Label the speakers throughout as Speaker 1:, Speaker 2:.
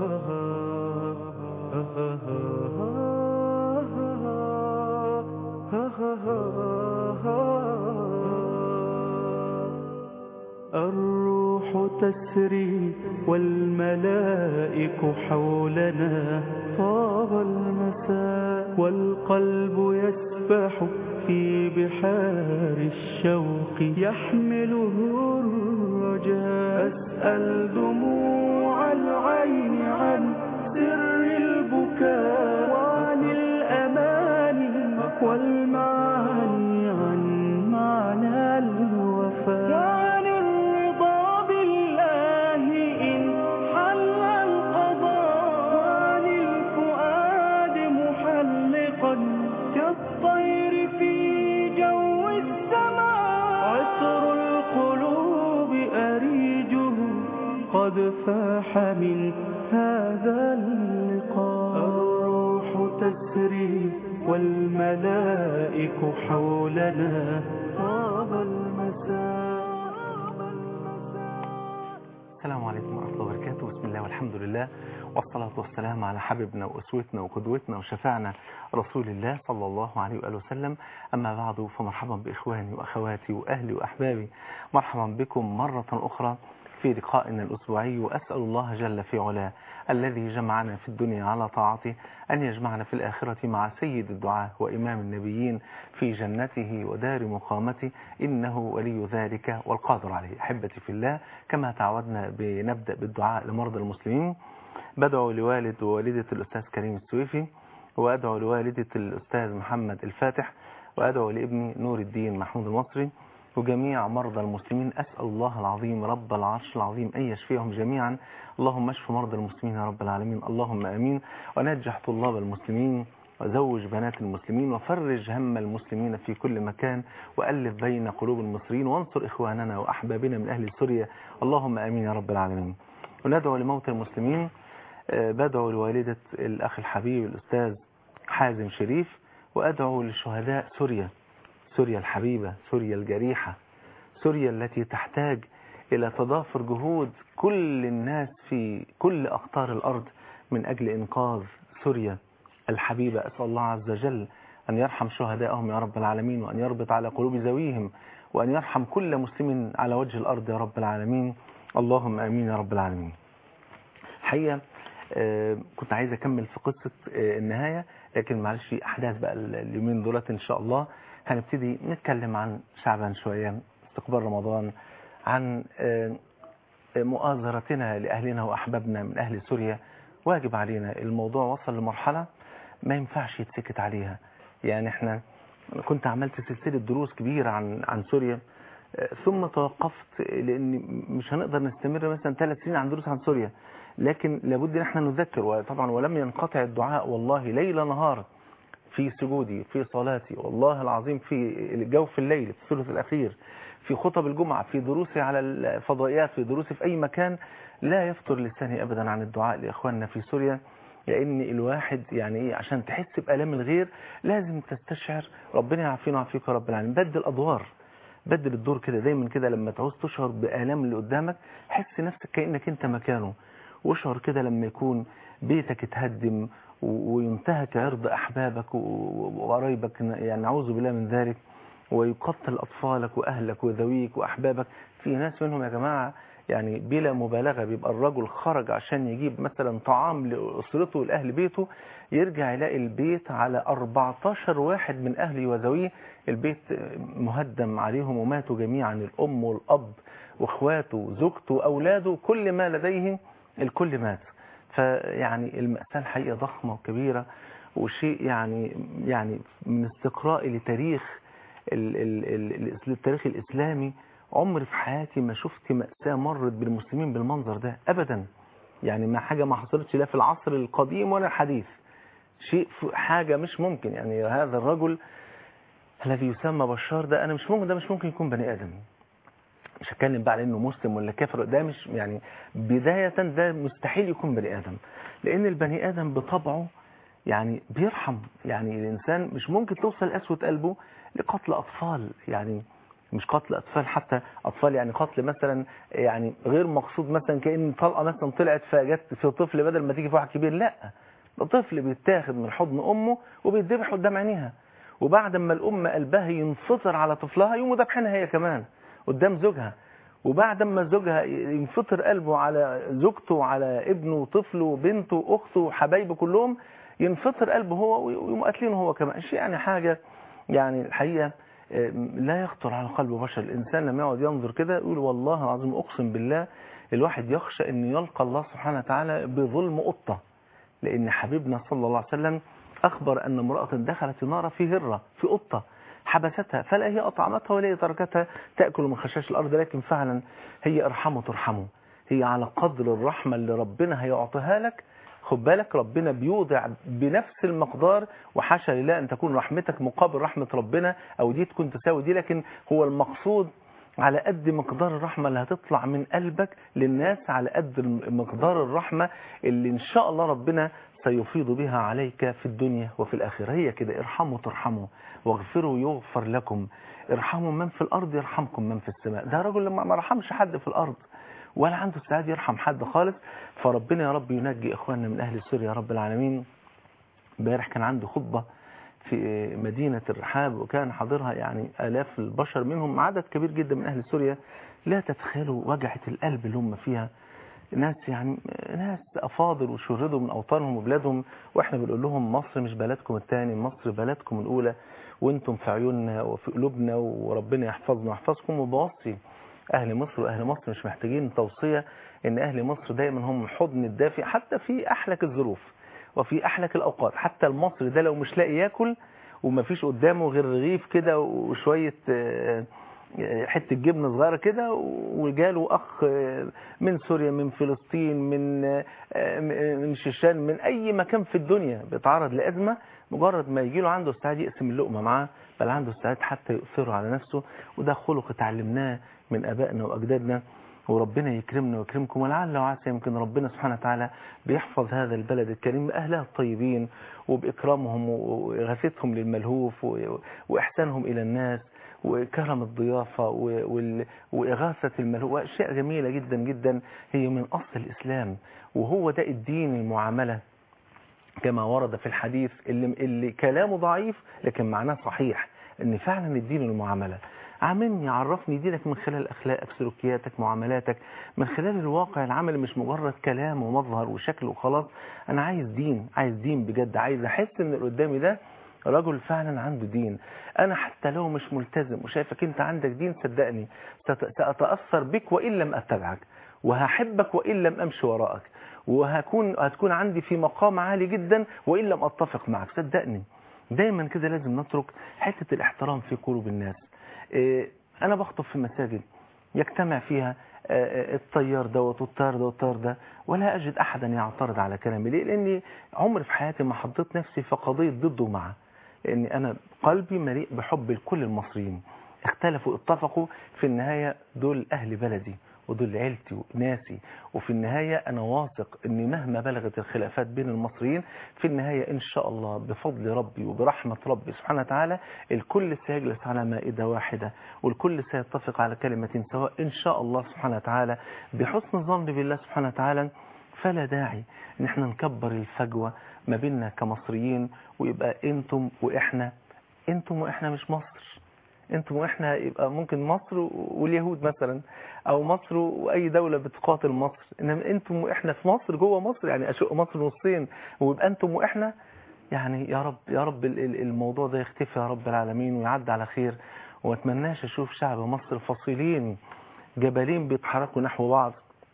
Speaker 1: الروح تسري والملائك حولنا طاب المساء والقلب يسبح في بحار الشوق يحمله الرجاء أسأل دموع العين عن سر البكاء وعن الأماني والمعاني عن معنى الوفاء وعن الرضا بالله إن حل القضاء وعن الفؤاد محلقا كالطير في جو السماء عطر القلوب أريجه قد فاح من هذا اللقاء الروح تسري والملائك حولنا طاب المساء
Speaker 2: السلام عليكم ورحمة الله وبركاته بسم الله والحمد لله والصلاة والسلام على حبيبنا وأسوتنا وقدوتنا وشفعنا رسول الله صلى الله عليه وآله وسلم أما بعد فمرحبا بإخواني وأخواتي وأهلي وأحبابي مرحبا بكم مرة أخرى في لقائنا الأسبوعي وأسأل الله جل في علاه الذي جمعنا في الدنيا على طاعته أن يجمعنا في الآخرة مع سيد الدعاء وإمام النبيين في جنته ودار مقامته إنه ولي ذلك والقادر عليه أحبتي في الله كما تعودنا بنبدأ بالدعاء لمرضى المسلمين بدعو لوالد ووالدة الأستاذ كريم السويفي وأدعو لوالدة الأستاذ محمد الفاتح وأدعو لابني نور الدين محمود المصري وجميع مرضى المسلمين أسأل الله العظيم رب العرش العظيم أن يشفيهم جميعا اللهم اشف مرضى المسلمين يا رب العالمين اللهم أمين ونجح طلاب المسلمين وزوج بنات المسلمين وفرج هم المسلمين في كل مكان وألف بين قلوب المصريين وانصر إخواننا وأحبابنا من أهل سوريا اللهم أمين يا رب العالمين وندعو لموت المسلمين آه، بدعو لوالدة الأخ الحبيب الأستاذ حازم شريف وأدعو لشهداء سوريا سوريا الحبيبة سوريا الجريحة سوريا التي تحتاج إلى تضافر جهود كل الناس في كل أقطار الأرض من أجل إنقاذ سوريا الحبيبة أسأل الله عز وجل أن يرحم شهدائهم يا رب العالمين وأن يربط على قلوب ذويهم وأن يرحم كل مسلم على وجه الأرض يا رب العالمين اللهم آمين يا رب العالمين حقيقة آه، كنت عايز أكمل في قصة آه، النهاية لكن معلش في أحداث بقى اليومين دولت إن شاء الله هنبتدي نتكلم عن شعبان شوية استقبال رمضان عن آه، مؤازرتنا لأهلنا وأحبابنا من أهل سوريا واجب علينا الموضوع وصل لمرحلة ما ينفعش يتسكت عليها يعني احنا كنت عملت سلسلة دروس كبيرة عن عن سوريا آه، ثم توقفت لان مش هنقدر نستمر مثلا ثلاث سنين عن دروس عن سوريا لكن لابد ان احنا نذكر وطبعا ولم ينقطع الدعاء والله ليل نهار في سجودي في صلاتي والله العظيم في جوف الليل في الثلث الأخير في خطب الجمعة في دروسي على الفضائيات في دروسي في أي مكان لا يفتر لساني أبدا عن الدعاء لإخواننا في سوريا لأن الواحد يعني إيه عشان تحس بألام الغير لازم تستشعر ربنا يعافينا ويعافيك يا رب العالمين بدل أدوار بدل الدور كده دايما كده لما تعوز تشعر بآلام اللي قدامك حس نفسك كأنك أنت مكانه واشعر كده لما يكون بيتك اتهدم و- وينتهك عرض أحبابك و- و- وقرايبك يعني نعوذ بالله من ذلك ويقتل أطفالك وأهلك وذويك وأحبابك في ناس منهم يا جماعة يعني بلا مبالغة بيبقى الرجل خرج عشان يجيب مثلا طعام لأسرته ولأهل بيته يرجع يلاقي البيت على 14 واحد من أهله وذويه البيت مهدم عليهم وماتوا جميعا الأم والأب واخواته وزوجته وأولاده كل ما لديهم الكل مات فيعني المأساة الحقيقة ضخمة وكبيرة وشيء يعني يعني من استقرائي لتاريخ ال ال ال ال- التاريخ الإسلامي عمري في حياتي ما شفت مأساة مرت بالمسلمين بالمنظر ده أبدا يعني ما حاجة ما حصلتش لا في العصر القديم ولا الحديث شيء ف- حاجة مش ممكن يعني هذا الرجل الذي يسمى بشار ده أنا مش ممكن ده مش ممكن يكون بني آدم مش هتكلم بقى على انه مسلم ولا كافر ده مش يعني بداية ده مستحيل يكون بني ادم لان البني ادم بطبعه يعني بيرحم يعني الانسان مش ممكن توصل قسوة قلبه لقتل اطفال يعني مش قتل اطفال حتى اطفال يعني قتل مثلا يعني غير مقصود مثلا كان طلقه مثلا طلعت فجت في طفل بدل ما تيجي في واحد كبير لا ده طفل بيتاخد من حضن امه وبيتذبح قدام عينيها وبعد ما الام قلبها ينفطر على طفلها يقوموا ذابحينها هي كمان قدام زوجها وبعد ما زوجها ينفطر قلبه على زوجته وعلى ابنه وطفله وبنته واخته وحبايبه كلهم ينفطر قلبه هو ويقوموا قاتلينه هو كمان شيء يعني حاجه يعني الحقيقه آه، لا يخطر على قلب بشر الانسان لما يقعد ينظر كده يقول والله العظيم اقسم بالله الواحد يخشى ان يلقى الله سبحانه وتعالى بظلم قطه لان حبيبنا صلى الله عليه وسلم اخبر ان امراه دخلت النار في هره في قطه حبستها فلا هي اطعمتها ولا هي تركتها تاكل من خشاش الارض لكن فعلا هي ارحمه ترحمه هي على قدر الرحمه اللي ربنا هيعطيها لك خد بالك ربنا بيوضع بنفس المقدار وحاشا لله ان تكون رحمتك مقابل رحمه ربنا او دي تكون تساوي دي لكن هو المقصود على قد مقدار الرحمة اللي هتطلع من قلبك للناس على قد مقدار الرحمة اللي إن شاء الله ربنا سيفيض بها عليك في الدنيا وفي الآخرة هي كده ارحموا ترحموا واغفروا يغفر لكم ارحموا من في الأرض يرحمكم من في السماء ده رجل لما ما رحمش حد في الأرض ولا عنده استعداد يرحم حد خالص فربنا يا رب ينجي إخواننا من أهل سوريا يا رب العالمين امبارح كان عنده خطبة في مدينة الرحاب وكان حاضرها يعني آلاف البشر منهم عدد كبير جدا من أهل سوريا لا تتخيلوا وجعة القلب اللي هم فيها ناس يعني ناس أفاضل وشردوا من أوطانهم وبلادهم وإحنا بنقول لهم مصر مش بلدكم الثاني مصر بلدكم الأولى وانتم في عيوننا وفي قلوبنا وربنا يحفظنا ويحفظكم وبوصي أهل مصر وأهل مصر مش محتاجين توصية إن أهل مصر دايما هم الحضن الدافئ حتى في أحلك الظروف وفي أحلك الأوقات حتى المصري ده لو مش لاقي ياكل ومفيش قدامه غير رغيف كده وشوية آه، آه، حتة جبنة صغيرة كده وجاله أخ آه، من سوريا من فلسطين من آه، من شيشان من أي مكان في الدنيا بيتعرض لأزمة مجرد ما يجي له عنده استعداد يقسم اللقمة معاه بل عنده استعداد حتى يؤثره على نفسه وده خلق اتعلمناه من آبائنا وأجدادنا وربنا يكرمنا ويكرمكم ولعل وعسى يمكن ربنا سبحانه وتعالى بيحفظ هذا البلد الكريم بأهلها الطيبين وبإكرامهم وإغاثتهم للملهوف و- وإحسانهم إلى الناس وكرم الضيافة و- وال- وإغاثة الملهوف وأشياء جميلة جدا جدا هي من أصل الإسلام وهو ده الدين المعاملة كما ورد في الحديث اللي, اللي كلامه ضعيف لكن معناه صحيح ان فعلا الدين المعاملة عاملني عرفني دينك من خلال اخلاقك سلوكياتك معاملاتك من خلال الواقع العملي مش مجرد كلام ومظهر وشكل وخلاص انا عايز دين عايز دين بجد عايز احس ان اللي قدامي ده رجل فعلا عنده دين انا حتى لو مش ملتزم وشايفك انت عندك دين صدقني ست- ساتاثر بك وان لم اتبعك وهحبك وان لم امشي وراءك وهكون هتكون عندي في مقام عالي جدا وان لم اتفق معك صدقني دايما كده لازم نترك حته الاحترام في قلوب الناس إيه، انا بخطب في مساجد يجتمع فيها آه، آه، الطيار دوت والطيار ده والطيار ده ولا اجد احدا يعترض على كلامي ليه لاني عمري في حياتي ما حطيت نفسي في قضيه ضد ومع لاني انا قلبي مليء بحب لكل المصريين اختلفوا اتفقوا في النهايه دول اهل بلدي ودول عيلتي وناسي وفي النهاية أنا واثق أن مهما بلغت الخلافات بين المصريين في النهاية إن شاء الله بفضل ربي وبرحمة ربي سبحانه وتعالى الكل سيجلس على مائدة واحدة والكل سيتفق على كلمة سواء إن شاء الله سبحانه وتعالى بحسن الظن بالله سبحانه وتعالى فلا داعي ان احنا نكبر الفجوة ما بيننا كمصريين ويبقى انتم واحنا انتم واحنا مش مصر انتم واحنا يبقى ممكن مصر واليهود مثلا او مصر واي دولة بتقاتل مصر انما انتم واحنا في مصر جوه مصر يعني اشق مصر نصين ويبقى انتم واحنا يعني يا رب يا رب ال- ال- الموضوع ده يختفي يا رب العالمين ويعدي على خير وما اتمناش اشوف شعب مصر فصيلين جبلين بيتحركوا نحو بعض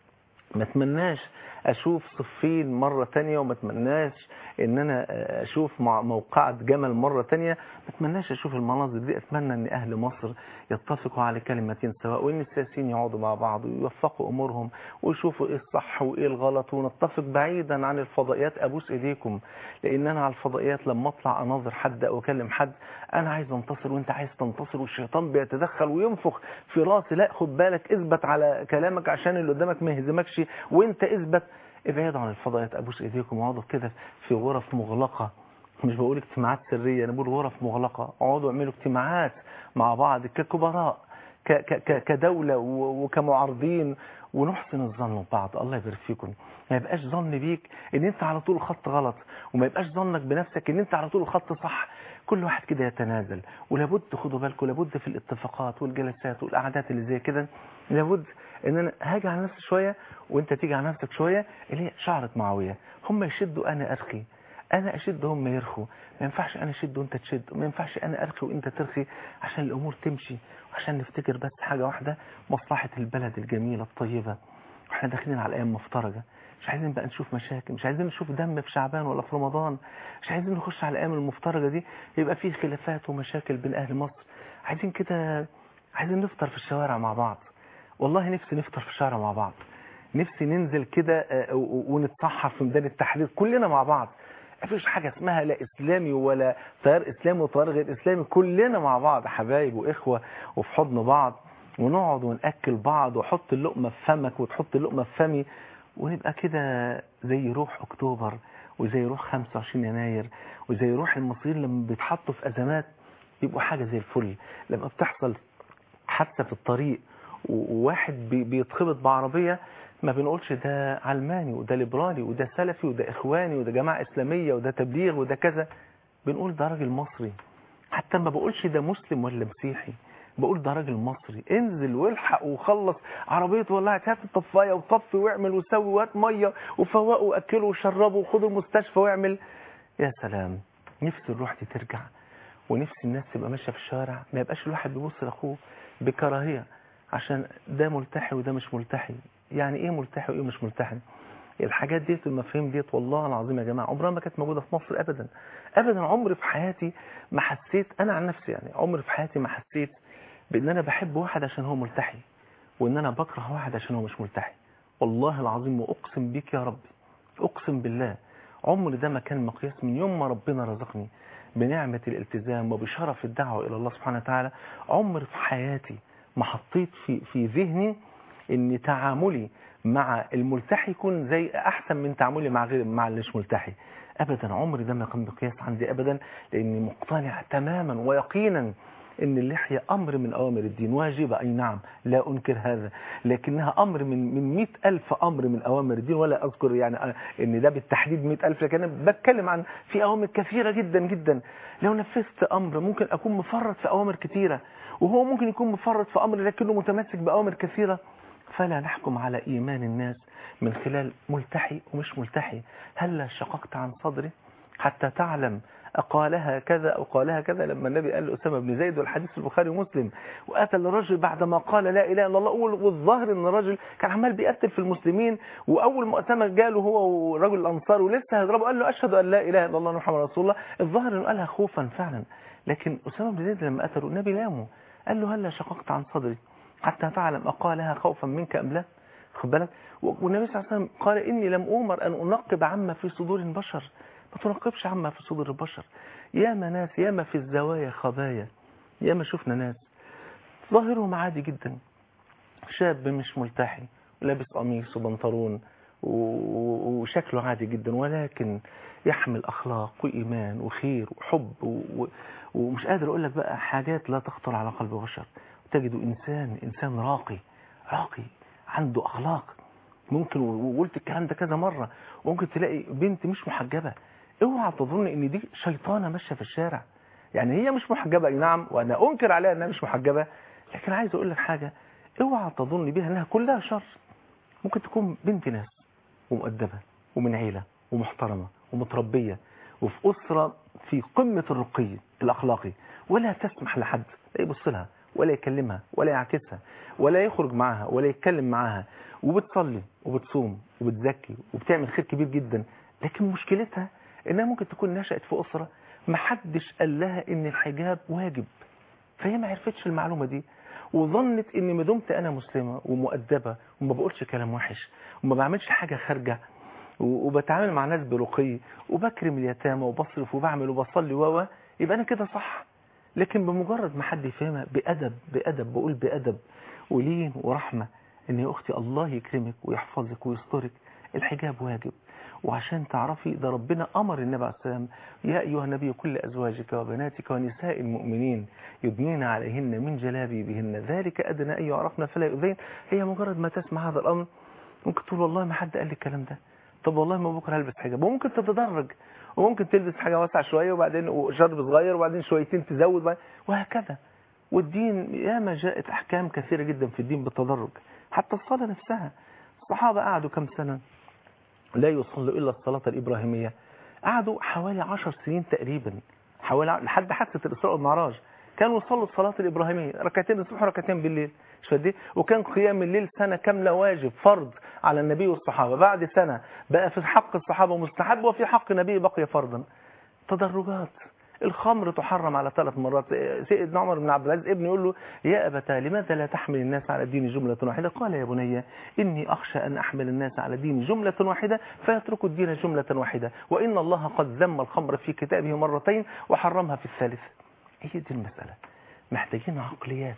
Speaker 2: ما اتمناش اشوف صفين مرة تانية وما اتمناش ان انا اشوف مع- موقعة جمل مرة تانية ما اتمناش اشوف المناظر دي اتمنى ان اهل مصر يتفقوا على كلمة سواء وان السياسيين يقعدوا مع بعض ويوفقوا امورهم ويشوفوا ايه الصح وايه الغلط ونتفق بعيدا عن الفضائيات ابوس ايديكم لان انا على الفضائيات لما اطلع اناظر حد او اكلم حد انا عايز انتصر وانت عايز تنتصر والشيطان بيتدخل وينفخ في راسي لا خد بالك اثبت على كلامك عشان اللي قدامك ما يهزمكش وانت اثبت ابعدوا عن الفضائيات ابوس ايديكم واقعدوا كده في غرف مغلقه مش بقول اجتماعات سريه انا بقول غرف مغلقه اقعدوا اعملوا اجتماعات مع بعض ككبراء ك ك ك كدولة و- وكمعارضين ونحسن الظن ببعض الله يبارك فيكم ما يبقاش ظن بيك ان انت على طول الخط غلط وما يبقاش ظنك بنفسك ان انت على طول الخط صح كل واحد كده يتنازل ولابد خدوا بالكم لابد في الاتفاقات والجلسات والقعدات اللي زي كده لابد ان انا هاجي على نفسي شويه وانت تيجي على نفسك شويه اللي هي شعره معويه هم يشدوا انا ارخي انا اشد هم يرخوا ما ينفعش انا اشد وانت تشد وما ينفعش انا ارخي وانت ترخي عشان الامور تمشي وعشان نفتكر بس حاجه واحده مصلحه البلد الجميله الطيبه واحنا داخلين على ايام مفترجه مش عايزين بقى نشوف مشاكل مش عايزين نشوف دم في شعبان ولا في رمضان مش عايزين نخش على الايام المفترجه دي يبقى فيه خلافات ومشاكل بين اهل مصر عايزين كده عايزين نفطر في الشوارع مع بعض والله نفسي نفطر في الشارع مع بعض نفسي ننزل كده آه، و- و- ونتسحر في ميدان التحرير كلنا مع بعض مفيش حاجة اسمها لا إسلامي ولا تيار إسلامي وتيار غير إسلامي كلنا مع بعض حبايب وإخوة وفي حضن بعض ونقعد ونأكل بعض وحط اللقمة في فمك وتحط اللقمة في فمي ونبقى كده زي روح أكتوبر وزي روح 25 يناير وزي روح المصريين لما بيتحطوا في أزمات يبقوا حاجة زي الفل لما بتحصل حادثة في الطريق و- وواحد بي- بيتخبط بعربية ما بنقولش ده علماني وده ليبرالي وده سلفي وده إخواني وده جماعة إسلامية وده تبليغ وده كذا بنقول ده راجل مصري حتى ما بقولش ده مسلم ولا مسيحي بقول ده راجل مصري انزل والحق وخلص عربيته ولعت هات الطفايه وطفي واعمل وسوي وهات ميه وفوقه واكله وشربه وخده المستشفى واعمل يا سلام نفسي الروح دي ترجع ونفسي الناس تبقى ماشيه في الشارع ما يبقاش الواحد بيبص لاخوه بكراهيه عشان ده ملتحي وده مش ملتحي يعني ايه ملتحي وايه مش ملتحي الحاجات ديت والمفاهيم ديت والله العظيم يا جماعه عمرها ما كانت موجوده في مصر ابدا ابدا عمري في حياتي ما حسيت انا عن نفسي يعني عمري في حياتي ما حسيت بان انا بحب واحد عشان هو ملتحي وان انا بكره واحد عشان هو مش ملتحي والله العظيم واقسم بيك يا ربي اقسم بالله عمري ده ما كان مقياس من يوم ما ربنا رزقني بنعمة الالتزام وبشرف الدعوة إلى الله سبحانه وتعالى عمر في حياتي ما حطيت في في ذهني ان تعاملي مع الملتحي يكون زي احسن من تعاملي مع غير مع اللي مش ملتحي ابدا عمري ده ما كان مقياس عندي ابدا لاني مقتنع تماما ويقينا ان اللحية امر من اوامر الدين واجبة اي نعم لا انكر هذا لكنها امر من من مئة الف امر من اوامر الدين ولا اذكر يعني ان ده بالتحديد مئة الف لكن انا بتكلم عن في اوامر كثيرة جدا جدا لو نفذت امر ممكن اكون مفرط في اوامر كثيرة وهو ممكن يكون مفرط في امر لكنه متمسك باوامر كثيرة فلا نحكم على ايمان الناس من خلال ملتحي ومش ملتحي هل شققت عن صدري حتى تعلم أقالها كذا أو قالها كذا لما النبي قال لأسامة بن زيد والحديث في البخاري ومسلم وقتل الرجل بعدما قال لا إله إلا الله والظاهر أن الرجل كان عمال بيقتل في المسلمين وأول ما أسامة جاله هو ورجل الأنصار ولسه هيضربه قال له أشهد أن لا إله إلا الله محمد رسول الله الظاهر أنه قالها خوفا فعلا لكن أسامة بن زيد لما قتله النبي لامه قال له هلا شققت عن صدري حتى تعلم أقالها خوفا منك أم لا خد بالك والنبي صلى الله عليه وسلم قال إني لم أؤمر أن أنقب عما في صدور البشر ما تنقبش عما في صدور البشر ياما ناس ياما في الزوايا خبايا ياما شفنا ناس ظاهرهم عادي جدا شاب مش ملتحي لابس قميص وبنطلون و- وشكله عادي جدا ولكن يحمل أخلاق وإيمان وخير وحب و- ومش قادر أقول لك بقى حاجات لا تخطر على قلب بشر تجد إنسان إنسان راقي راقي عنده أخلاق ممكن وقلت الكلام ده كذا مرة ممكن تلاقي بنت مش محجبة اوعى تظن ان دي شيطانة ماشية في الشارع يعني هي مش محجبة اي نعم وانا انكر عليها انها مش محجبة لكن عايز اقول لك حاجة اوعى تظن بيها انها كلها شر ممكن تكون بنت ناس ومؤدبة ومن عيلة ومحترمة ومتربية وفي أسرة في قمة الرقي الأخلاقي ولا تسمح لحد لا يبص لها ولا يكلمها ولا يعكسها ولا يخرج معاها ولا يتكلم معاها وبتصلي وبتصوم وبتزكي وبتعمل خير كبير جدا لكن مشكلتها انها ممكن تكون نشأت في أسرة ما حدش قال لها ان الحجاب واجب فهي ما عرفتش المعلومة دي وظنت ان ما دمت انا مسلمة ومؤدبة وما بقولش كلام وحش وما بعملش حاجة خارجة و- وبتعامل مع ناس برقي وبكرم اليتامى وبصرف وبعمل وبصلي و يبقى انا كده صح لكن بمجرد ما حد يفهمها بأدب بأدب بقول بأدب ولين ورحمة ان يا اختي الله يكرمك ويحفظك ويسترك الحجاب واجب وعشان تعرفي ده ربنا أمر النبي عليه السلام يا أيها النبي كل أزواجك وبناتك ونساء المؤمنين يدنين عليهن من جلابيبهن ذلك أدنى أن يعرفن فلا يؤذين هي مجرد ما تسمع هذا الأمر ممكن تقول والله ما حد قال لي الكلام ده طب والله ما بكره هلبس حجاب وممكن تتدرج وممكن تلبس حاجة واسعة شوية وبعدين وشرب صغير وبعدين شويتين تزود وبعدين- وهكذا والدين ياما جاءت أحكام كثيرة جدا في الدين بالتدرج حتى الصلاة نفسها الصحابة قعدوا كم سنة لا يصلوا إلا الصلاة الإبراهيمية قعدوا حوالي عشر سنين تقريبا حوالي ع- لحد حادثة الإسراء والمعراج كانوا يصلوا الصلاة الإبراهيمية ركعتين الصبح وركعتين بالليل مش قد إيه؟ وكان قيام الليل سنة كاملة واجب فرض على النبي والصحابة بعد سنة بقى في حق الصحابة مستحب وفي حق النبي بقي فرضا تدرجات الخمر تحرم على ثلاث مرات سيدنا عمر بن عبد العزيز ابنه يقول له يا أبتا لماذا لا تحمل الناس على الدين جملة واحدة قال يا بني إني أخشى أن أحمل الناس على الدين جملة واحدة فيتركوا الدين جملة واحدة وإن الله قد ذم الخمر في كتابه مرتين وحرمها في الثالث هي دي المسألة محتاجين عقليات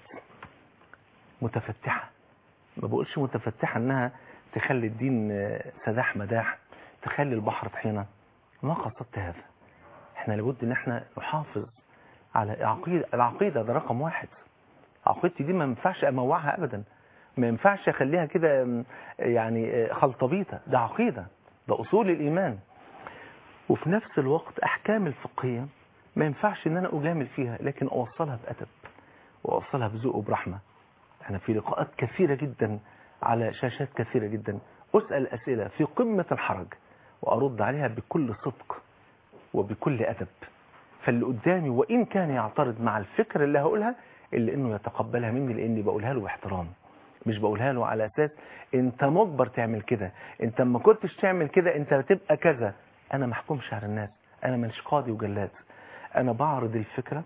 Speaker 2: متفتحة ما بقولش متفتحة انها تخلي الدين آه، سداح مداح تخلي البحر طحينة ما قصدت هذا احنا لابد ان احنا نحافظ على عقيدة العقيدة ده رقم واحد عقيدتي دي ما ينفعش اموعها ابدا ما ينفعش اخليها كده م، يعني آه، خلطبيطة ده عقيدة ده اصول الايمان وفي نفس الوقت احكام الفقهية ما ينفعش ان انا اجامل فيها لكن اوصلها بادب واوصلها بذوق وبرحمة احنا في لقاءات كثيرة جدا على شاشات كثيرة جدا اسأل اسئلة في قمة الحرج وارد عليها بكل صدق وبكل ادب فاللي قدامي وان كان يعترض مع الفكرة اللي هقولها الا انه يتقبلها مني لاني بقولها له باحترام مش بقولها له على اساس انت مجبر تعمل كده انت ما كنتش تعمل كده انت هتبقى كذا انا ما احكمش على الناس انا مش قاضي وجلاد انا بعرض الفكرة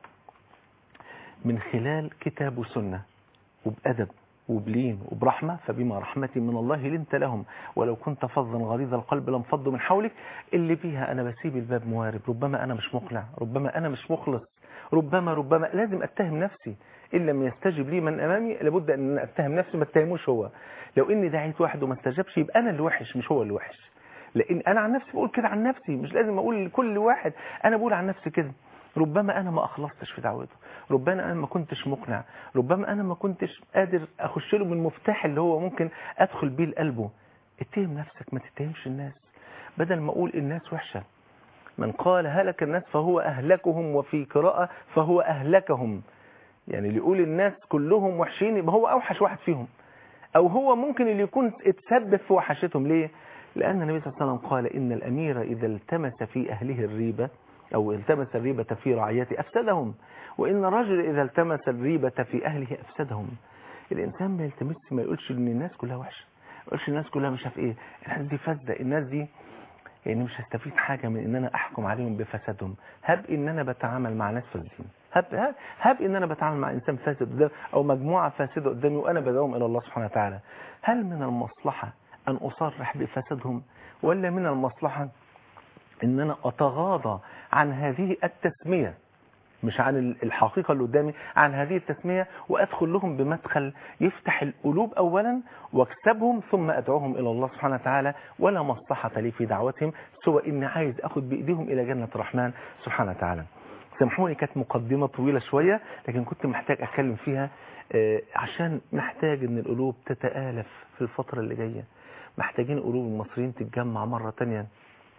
Speaker 2: من خلال كتاب وسنة وبأدب وبلين وبرحمة فبما رحمة من الله لنت لهم ولو كنت فظا غليظ القلب لانفضوا من حولك اللي بيها أنا بسيب الباب موارب ربما أنا مش مقنع ربما أنا مش مخلص ربما ربما لازم أتهم نفسي إن لم يستجب لي من أمامي لابد أن أنا أتهم نفسي ما اتهموش هو لو إني دعيت واحد وما استجابش يبقى أنا اللي وحش مش هو اللي وحش لأن أنا عن نفسي بقول كده عن نفسي مش لازم أقول لكل واحد أنا بقول عن نفسي كده ربما أنا ما أخلصتش في دعوته ربما أنا ما كنتش مقنع ربما أنا ما كنتش قادر أخش له من المفتاح اللي هو ممكن أدخل بيه لقلبه اتهم نفسك ما تتهمش الناس بدل ما أقول الناس وحشة من قال هلك الناس فهو أهلكهم وفي قراءة فهو أهلكهم يعني اللي يقول الناس كلهم وحشين يبقى هو أوحش واحد فيهم أو هو ممكن اللي يكون اتسبب في وحشتهم ليه؟ لأن النبي صلى الله عليه وسلم قال إن الأمير إذا التمس في أهله الريبة أو التمس الريبة في رعيته أفسدهم وإن الرجل إذا التمس الريبة في أهله أفسدهم الإنسان ما يلتمس ما يقولش إن الناس كلها وحشة ما يقولش الناس كلها مش عارف إيه الناس دي فاسدة الناس دي يعني مش هستفيد حاجة من ان انا احكم عليهم بفسادهم هب ان انا بتعامل مع ناس فاسدين هب, هب, هب ان انا بتعامل مع انسان فاسد قدام او مجموعة فاسدة قدامي وانا بدعوهم الى الله سبحانه وتعالى هل من المصلحة ان اصرح بفسادهم ولا من المصلحة ان انا اتغاضى عن هذه التسمية مش عن الحقيقة اللي قدامي عن هذه التسمية وأدخل لهم بمدخل يفتح القلوب أولا واكسبهم ثم أدعوهم إلى الله سبحانه وتعالى ولا مصلحة لي في دعوتهم سوى إني عايز أخذ بإيديهم إلى جنة الرحمن سبحانه وتعالى سامحوني كانت مقدمة طويلة شوية لكن كنت محتاج أتكلم فيها آه، عشان محتاج إن القلوب تتآلف في الفترة اللي جاية محتاجين قلوب المصريين تتجمع مرة تانية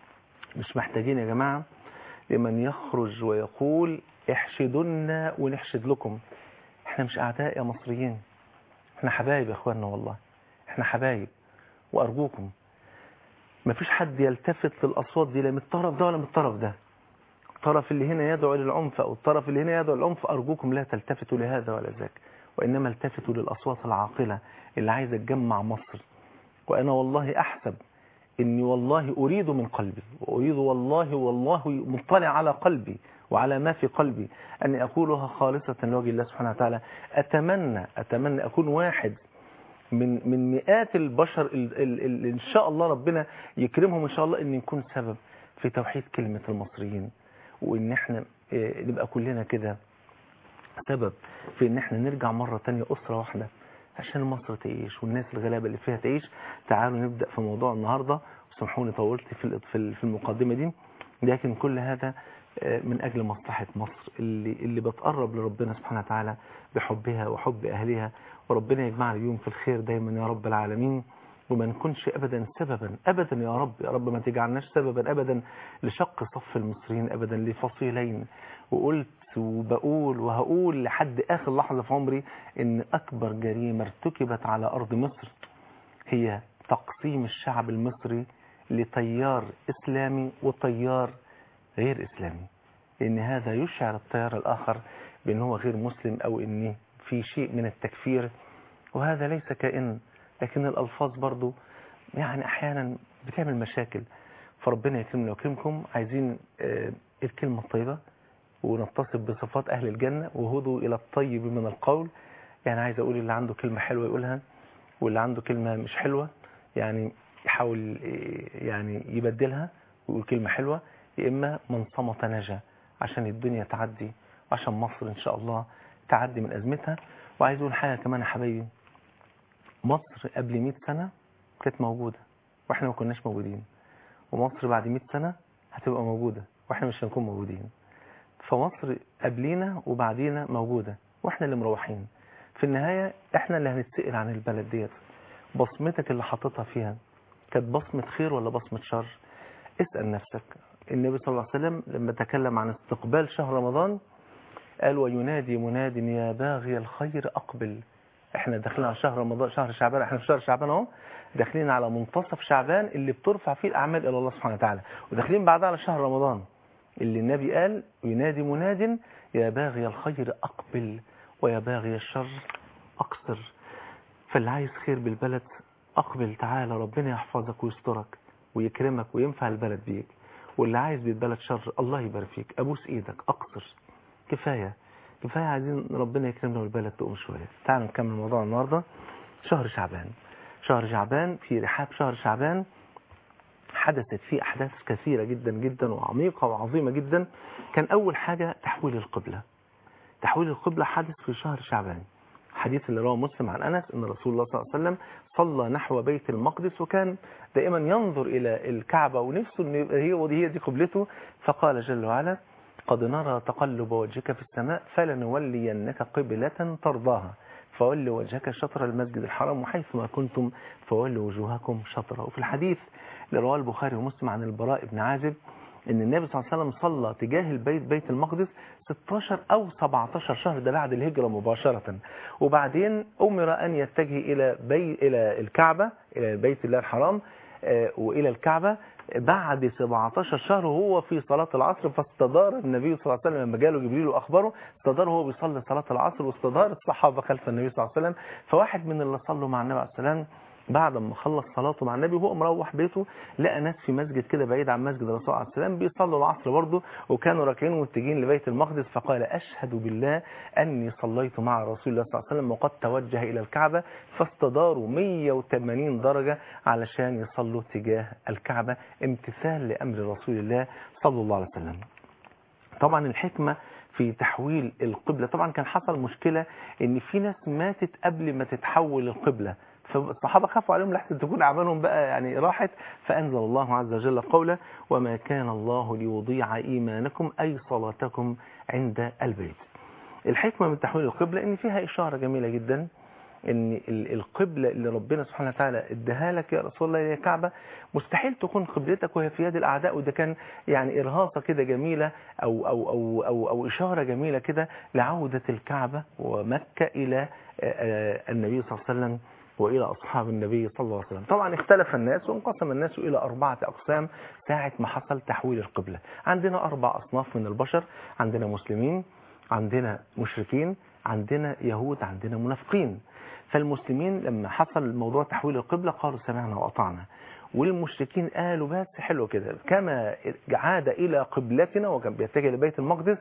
Speaker 2: مش محتاجين يا جماعة لمن يخرج ويقول احشدنا ونحشد لكم احنا مش اعداء يا مصريين احنا حبايب يا اخواننا والله احنا حبايب وارجوكم مفيش حد يلتفت للاصوات دي لا من الطرف ده ولا من الطرف ده الطرف اللي هنا يدعو للعنف او الطرف اللي هنا يدعو للعنف ارجوكم لا تلتفتوا لهذا ولا ذاك وانما التفتوا للاصوات العاقله اللي عايزه تجمع مصر وانا والله احسب إني والله أريد من قلبي وأريد والله والله مطلع على قلبي وعلى ما في قلبي أني أقولها خالصة لوجه الله سبحانه وتعالى أتمنى أتمنى أكون واحد من من مئات البشر اللي إن شاء الله ربنا يكرمهم إن شاء الله أن نكون سبب في توحيد كلمة المصريين وإن احنا آه، نبقى كلنا كده سبب في ان احنا نرجع مرة تانية أسرة واحدة عشان مصر تعيش والناس الغلابة اللي فيها تعيش تعالوا نبدأ في موضوع النهاردة سامحوني طولت في في في المقدمة دي لكن كل هذا من أجل مصلحة مصر اللي اللي بتقرب لربنا سبحانه وتعالى بحبها وحب أهلها وربنا يجمعنا اليوم في الخير دايما يا رب العالمين وما نكونش أبدا سببا أبدا يا رب يا رب ما تجعلناش سببا أبدا لشق صف المصريين أبدا لفصيلين وقلت وبقول وهقول لحد آخر لحظة في عمري إن أكبر جريمة ارتكبت على أرض مصر هي تقسيم الشعب المصري لتيار إسلامي وتيار غير إسلامي إن هذا يشعر التيار الآخر بأنه هو غير مسلم أو إن في شيء من التكفير وهذا ليس كائن لكن الألفاظ برضو يعني أحيانا بتعمل مشاكل فربنا يكرمنا ويكرمكم عايزين الكلمة الطيبة ونتصف بصفات أهل الجنة وهدوا إلى الطيب من القول يعني عايز أقول اللي عنده كلمة حلوة يقولها واللي عنده كلمة مش حلوة يعني يحاول يعني يبدلها ويقول كلمة حلوة يا إما من صمت نجا عشان الدنيا تعدي وعشان مصر إن شاء الله تعدي من أزمتها وعايز أقول حاجة كمان يا حبايبي مصر قبل 100 سنة كانت موجودة وإحنا ما كناش موجودين ومصر بعد 100 سنة هتبقى موجودة وإحنا مش هنكون موجودين فمصر قبلينا وبعدينا موجودة وإحنا اللي مروحين في النهاية إحنا اللي هنتسئل عن البلد ديت بصمتك اللي حاططها فيها كانت بصمة خير ولا بصمة شر اسأل نفسك النبي صلى الله عليه وسلم لما تكلم عن استقبال شهر رمضان قال وينادي مناد يا باغي الخير أقبل احنا داخلين على شهر رمضان شهر شعبان احنا في شهر شعبان اهو داخلين على منتصف شعبان اللي بترفع فيه الاعمال الى الله سبحانه وتعالى وداخلين بعدها على شهر رمضان اللي النبي قال ينادي مناد يا باغي الخير اقبل ويا باغي الشر اقصر فاللي عايز خير بالبلد اقبل تعالى ربنا يحفظك ويسترك ويكرمك وينفع البلد بيك واللي عايز بالبلد شر الله يبارك فيك ابوس ايدك اقصر كفايه كفاية عايزين ربنا يكرمنا والبلد تقوم شوية تعالوا نكمل موضوع النهاردة شهر شعبان شهر شعبان في رحاب شهر شعبان حدثت فيه أحداث كثيرة جدا جدا وعميقة وعظيمة جدا كان أول حاجة تحويل القبلة تحويل القبلة حدث في شهر شعبان حديث اللي رواه مسلم عن أنس أن رسول الله صلى الله عليه وسلم صلى نحو بيت المقدس وكان دائما ينظر إلى الكعبة ونفسه أن هي ودي دي قبلته فقال جل وعلا قد نرى تقلب وجهك في السماء فلنولينك قبلة ترضاها فول وجهك شطر المسجد الحرام وحيث ما كنتم فولوا وجوهكم شطره وفي الحديث اللي رواه البخاري ومسلم عن البراء بن عازب ان النبي صلى الله عليه وسلم صلى تجاه البيت بيت المقدس 16 او 17 شهر ده بعد الهجرة مباشرة وبعدين امر ان يتجه الى بي الى الكعبة الى بيت الله الحرام والى الكعبة بعد 17 شهر وهو في صلاة العصر فاستدار النبي صلى الله عليه وسلم لما جاله جبريل وأخبره استدار وهو بيصلي صلاة العصر واستدار الصحابة خلف النبي صلى الله عليه وسلم فواحد من اللي صلوا مع النبي عليه السلام بعد ما خلص صلاته مع النبي وهو مروح بيته لقى ناس في مسجد كده بعيد عن مسجد الرسول عليه السلام بيصلوا العصر برضه وكانوا راكعين ومتجهين لبيت المقدس فقال أشهد بالله أني صليت مع رسول الله صلى الله عليه وسلم وقد توجه إلى الكعبة فاستداروا 180 درجة علشان يصلوا تجاه الكعبة امتثال لأمر رسول الله صلى الله عليه وسلم طبعا الحكمة في تحويل القبلة طبعا كان حصل مشكلة ان في ناس ماتت قبل ما تتحول القبلة فالصحابة خافوا عليهم لحسن تكون أعمالهم بقى يعني راحت فأنزل الله عز وجل قوله وما كان الله ليضيع إيمانكم أي صلاتكم عند البيت الحكمة من تحويل القبلة إن فيها إشارة جميلة جدا ان القبلة اللي ربنا سبحانه وتعالى اداها لك يا رسول الله يا كعبة مستحيل تكون قبلتك وهي في يد الاعداء وده كان يعني ارهاصة كده جميلة او او او او, أو اشارة جميلة كده لعودة الكعبة ومكة الى النبي صلى الله عليه وسلم وإلى أصحاب النبي صلى الله عليه وسلم طبعا اختلف الناس وانقسم الناس إلى أربعة أقسام ساعة ما حصل تحويل القبلة عندنا أربع أصناف من البشر عندنا مسلمين عندنا مشركين عندنا يهود عندنا منافقين فالمسلمين لما حصل موضوع تحويل القبلة قالوا سمعنا وأطعنا والمشركين قالوا بس حلو كده كما عاد إلى قبلتنا وكان بيتجه لبيت المقدس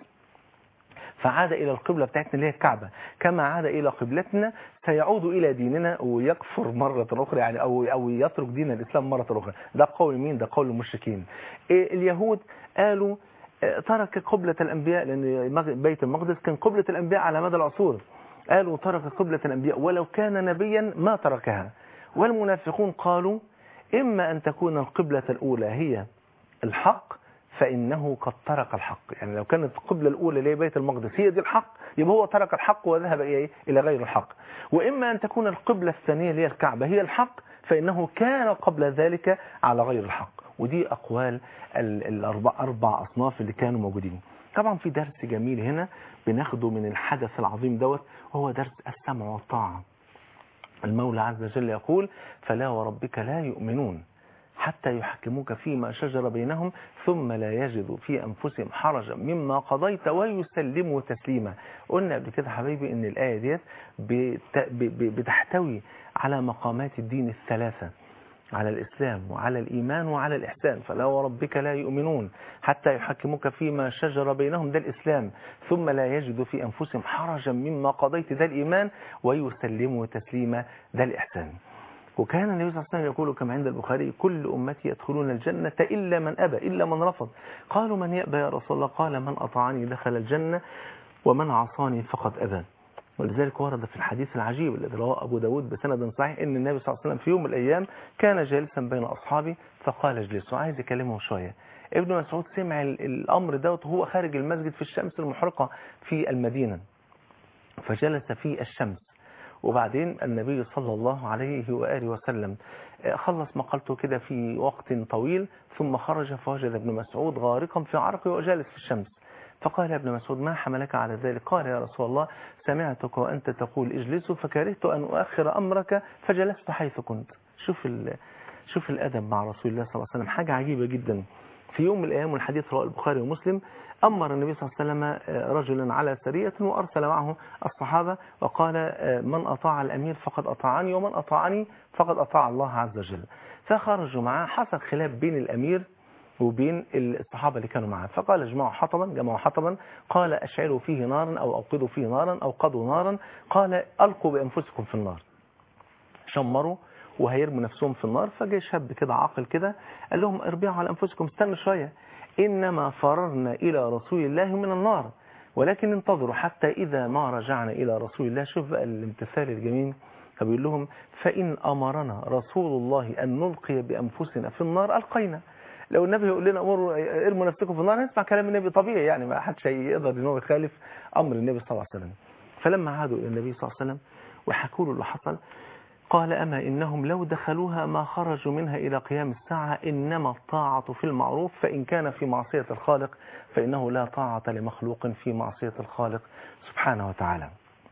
Speaker 2: فعاد إلى القبلة بتاعتنا اللي هي الكعبة كما عاد إلى قبلتنا سيعود إلى ديننا ويكفر مرة أخرى يعني أو, أو يترك دين الإسلام مرة أخرى ده قول مين ده قول المشركين اليهود قالوا ترك قبلة الأنبياء لأن بيت المقدس كان قبلة الأنبياء على مدى العصور قالوا ترك قبلة الأنبياء ولو كان نبيا ما تركها والمنافقون قالوا إما أن تكون القبلة الأولى هي الحق فإنه قد ترك الحق يعني لو كانت القبلة الأولى اللي هي بيت المقدس هي دي الحق يبقى هو ترك الحق وذهب إيه؟ إلى غير الحق وإما أن تكون القبلة الثانية اللي هي الكعبة هي الحق فإنه كان قبل ذلك على غير الحق ودي أقوال ال- الأربع أربع أصناف اللي كانوا موجودين طبعا في درس جميل هنا بناخده من الحدث العظيم دوت وهو درس السمع والطاعة المولى عز وجل يقول فلا وربك لا يؤمنون حتى يحكموك فيما شجر بينهم ثم لا يجدوا في أنفسهم حرجا مما قضيت ويسلموا تسليما قلنا قبل كده حبيبي ان الآية ديت بت- ب- ب- بتحتوي على مقامات الدين الثلاثة على الإسلام وعلى الإيمان وعلى الإحسان فلا وربك لا يؤمنون حتى يحكموك فيما شجر بينهم ده الإسلام ثم لا يجدوا في أنفسهم حرجا مما قضيت ده الإيمان ويسلموا تسليما ده الإحسان وكان النبي صلى الله عليه وسلم يقول كما عند البخاري كل أمتي يدخلون الجنة إلا من أبى إلا من رفض قالوا من يأبى يا رسول الله قال من أطاعني دخل الجنة ومن عصاني فقد أبى ولذلك ورد في الحديث العجيب الذي رواه أبو داود بسند صحيح أن النبي صلى الله عليه وسلم في يوم من الأيام كان جالسا بين أصحابه فقال اجلسوا عايز يكلمه شوية ابن مسعود سمع ال- الأمر دوت وهو خارج المسجد في الشمس المحرقة في المدينة فجلس في الشمس وبعدين النبي صلى الله عليه وآله وسلم آه، خلص مقالته كده في وقت طويل ثم خرج فوجد ابن مسعود غارقا في عرقه وجالس في الشمس فقال يا ابن مسعود ما حملك على ذلك قال يا رسول الله سمعتك وأنت تقول اجلسوا فكرهت أن أؤخر أمرك فجلست حيث كنت شوف ال... شوف الأدب مع رسول الله صلى الله عليه وسلم حاجة عجيبة جدا في يوم من الأيام والحديث رواه البخاري ومسلم أمر النبي صلى الله عليه وسلم آه، رجلا على سرية وأرسل معه الصحابة وقال آه، من أطاع الأمير فقد أطاعني ومن أطاعني فقد أطاع الله عز وجل فخرجوا معه حصل خلاف بين الأمير وبين الصحابة اللي كانوا معه فقال اجمعوا حطبا جمعوا حطبا قال أشعلوا فيه نارا أو أوقدوا فيه نارا أو قضوا نارا قال ألقوا بأنفسكم في النار شمروا وهيرموا نفسهم في النار فجاء شاب كده عاقل كده قال لهم اربعوا على أنفسكم استنوا شوية إنما فررنا إلى رسول الله من النار ولكن انتظروا حتى إذا ما رجعنا إلى رسول الله شوف بقى الامتثال الجميل فبيقول لهم فإن أمرنا رسول الله أن نلقي بأنفسنا في النار ألقينا لو النبي يقول لنا امروا ارموا نفسكم في النار نسمع كلام النبي طبيعي يعني ما حدش يقدر ان هو يخالف امر النبي صلى الله عليه وسلم فلما عادوا الى النبي صلى الله عليه وسلم وحكوا له اللي حصل قال أما إنهم لو دخلوها ما خرجوا منها إلى قيام الساعة إنما الطاعة في المعروف فإن كان في معصية الخالق فإنه لا طاعة لمخلوق في معصية الخالق سبحانه وتعالى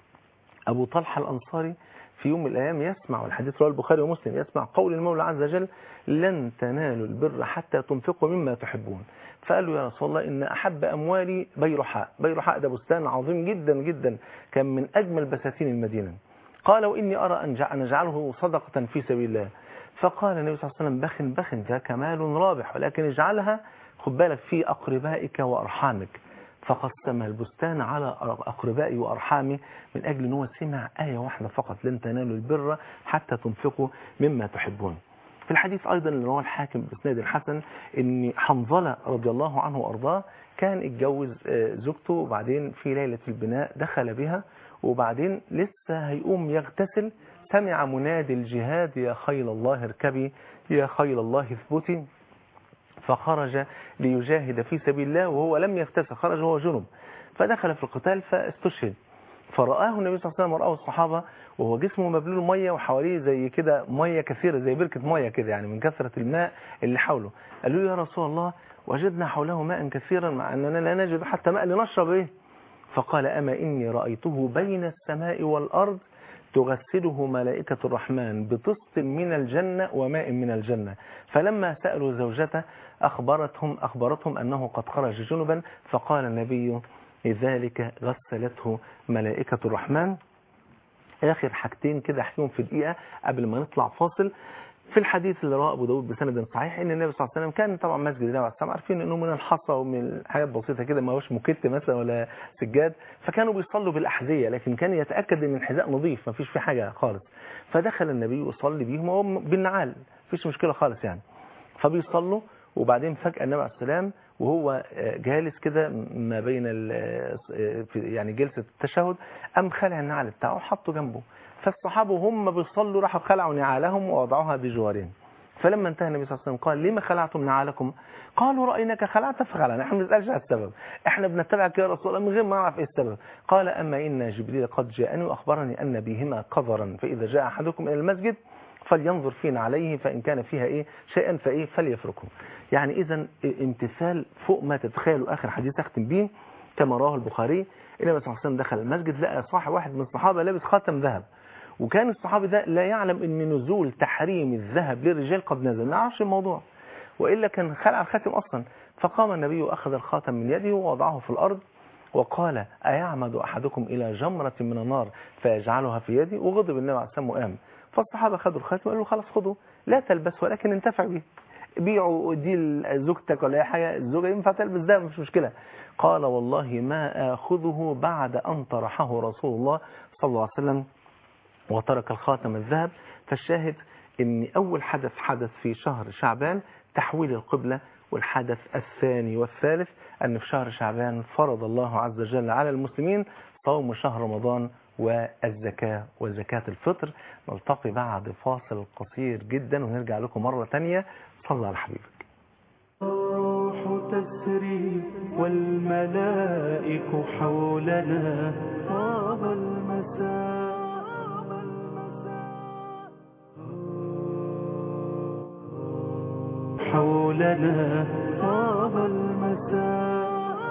Speaker 2: أبو طلحة الأنصاري في يوم من الأيام يسمع والحديث رواه البخاري ومسلم يسمع قول المولى عز وجل لن تنالوا البر حتى تنفقوا مما تحبون فقال له يا رسول الله إن أحب أموالي بيرحاء بيرحاء ده بستان عظيم جدا جدا كان من أجمل بساتين المدينة قال وإني أرى أن جع- نجعله صدقة في سبيل الله فقال النبي صلى الله عليه وسلم بخن بخن ده كمال رابح ولكن اجعلها خد بالك في أقربائك وأرحامك فقسم البستان على أقربائي وأرحامي من أجل أنه سمع آية واحدة فقط لن تنالوا البر حتى تنفقوا مما تحبون في الحديث أيضا اللي رواه الحاكم بإسناد الحسن أن حنظلة رضي الله عنه وأرضاه كان اتجوز آه، زوجته وبعدين في ليلة البناء دخل بها وبعدين لسه هيقوم يغتسل سمع منادي الجهاد يا خيل الله اركبي يا خيل الله اثبتي فخرج ليجاهد في سبيل الله وهو لم يغتسل خرج وهو جنب فدخل في القتال فاستشهد فرآه النبي صلى الله عليه وسلم ورآه الصحابة وهو جسمه مبلول مية وحواليه زي كده مية كثيرة زي بركة مية كده يعني من كثرة الماء اللي حوله قالوا له يا رسول الله وجدنا حوله ماء كثيرا مع أننا لا نجد حتى ماء لنشرب إيه فقال أما إني رأيته بين السماء والأرض تغسله ملائكة الرحمن بطست من الجنة وماء من الجنة فلما سألوا زوجته أخبرتهم, أخبرتهم أنه قد خرج جنبا فقال النبي لذلك غسلته ملائكة الرحمن آخر حاجتين كده أحكيهم في دقيقة قبل ما نطلع فاصل في الحديث اللي رواه ابو داود بسند صحيح ان النبي صلى الله عليه وسلم كان طبعا مسجد النبي عليه الصلاه عارفين انه من الحصى ومن حاجات بسيطه كده ما هوش مكت مثلا ولا سجاد فكانوا بيصلوا بالاحذيه لكن كان يتاكد ان الحذاء نظيف ما فيش فيه حاجه خالص فدخل النبي وصلي بيهم وهو بالنعال مفيش مشكله خالص يعني فبيصلوا وبعدين فجاه النبي عليه السلام وهو جالس كده ما بين ال- يعني جلسه التشهد قام خلع النعل بتاعه وحطه جنبه فالصحابة وهم بيصلوا راحوا خلعوا نعالهم ووضعوها بجوارهم فلما انتهى النبي صلى الله عليه وسلم قال لما خلعتم نعالكم قالوا رأيناك خلعت فخلعنا احنا ما بنسألش على السبب احنا بنتبعك يا رسول الله من غير ما نعرف ايه السبب قال أما إن جبريل قد جاءني وأخبرني أن بهما قذرا فإذا جاء أحدكم إلى المسجد فلينظر فينا عليه فإن كان فيها إيه شيئا فإيه فليفركه يعني إذا امتثال فوق ما تتخيلوا آخر حديث أختم به كما رواه البخاري النبي صلى الله عليه وسلم دخل المسجد لقى صاحب واحد من الصحابة لابس خاتم ذهب وكان الصحابي ده لا يعلم ان نزول تحريم الذهب للرجال قد نزل ما يعرفش الموضوع وإلا كان خلع الخاتم أصلا فقام النبي وأخذ الخاتم من يده ووضعه في الأرض وقال أيعمد أحدكم إلى جمرة من النار فيجعلها في يدي وغضب النبي عليه السلام وقام فالصحابة خدوا الخاتم وقالوا له خلاص خده لا تلبس ولكن انتفع به بيعوا دي لزوجتك ولا اي حاجه الزوجه ينفع تلبس ده مش مشكله قال والله ما اخذه بعد ان طرحه رسول الله صلى الله عليه وسلم وترك الخاتم الذهب فالشاهد ان اول حدث حدث في شهر شعبان تحويل القبلة والحدث الثاني والثالث ان في شهر شعبان فرض الله عز وجل على المسلمين صوم شهر رمضان والزكاة وزكاة الفطر نلتقي بعد فاصل قصير جدا ونرجع لكم مرة تانية صلى على حبيبك
Speaker 1: الروح تسري والملائك حولنا طاب المساء حولنا طاب المساء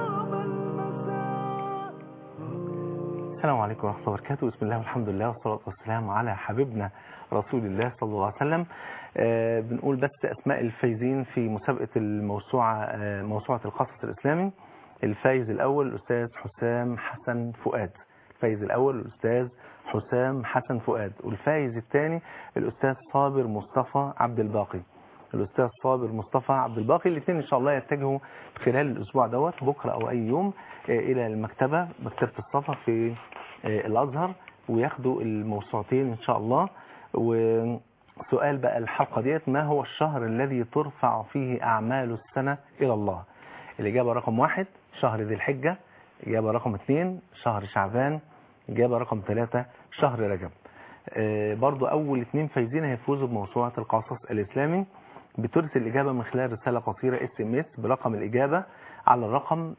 Speaker 2: السلام عليكم ورحمة الله وبركاته بسم الله والحمد لله والصلاة والسلام على حبيبنا رسول الله صلى الله عليه وسلم آه بنقول بس أسماء الفايزين في مسابقة الموسوعة آه موسوعة القصص الإسلامي الفايز الأول الأستاذ حسام حسن فؤاد الفايز الأول الأستاذ حسام حسن فؤاد والفايز الثاني الأستاذ صابر مصطفى عبد الباقي الأستاذ صابر مصطفى عبد الباقي الاثنين إن شاء الله يتجهوا خلال الأسبوع دوت بكرة أو أي يوم آه إلى المكتبة مكتبة الصفا في آه الأزهر وياخدوا الموسوعتين إن شاء الله وسؤال بقى الحلقة ديت ما هو الشهر الذي ترفع فيه أعمال السنة إلى الله الإجابة رقم واحد شهر ذي الحجة إجابة رقم اثنين شهر شعبان إجابة رقم ثلاثة شهر رجب آه برضو أول اثنين فايزين هيفوزوا بموسوعة القصص الإسلامي بترسل الإجابة من خلال رسالة قصيرة اس ام اس برقم الإجابة على الرقم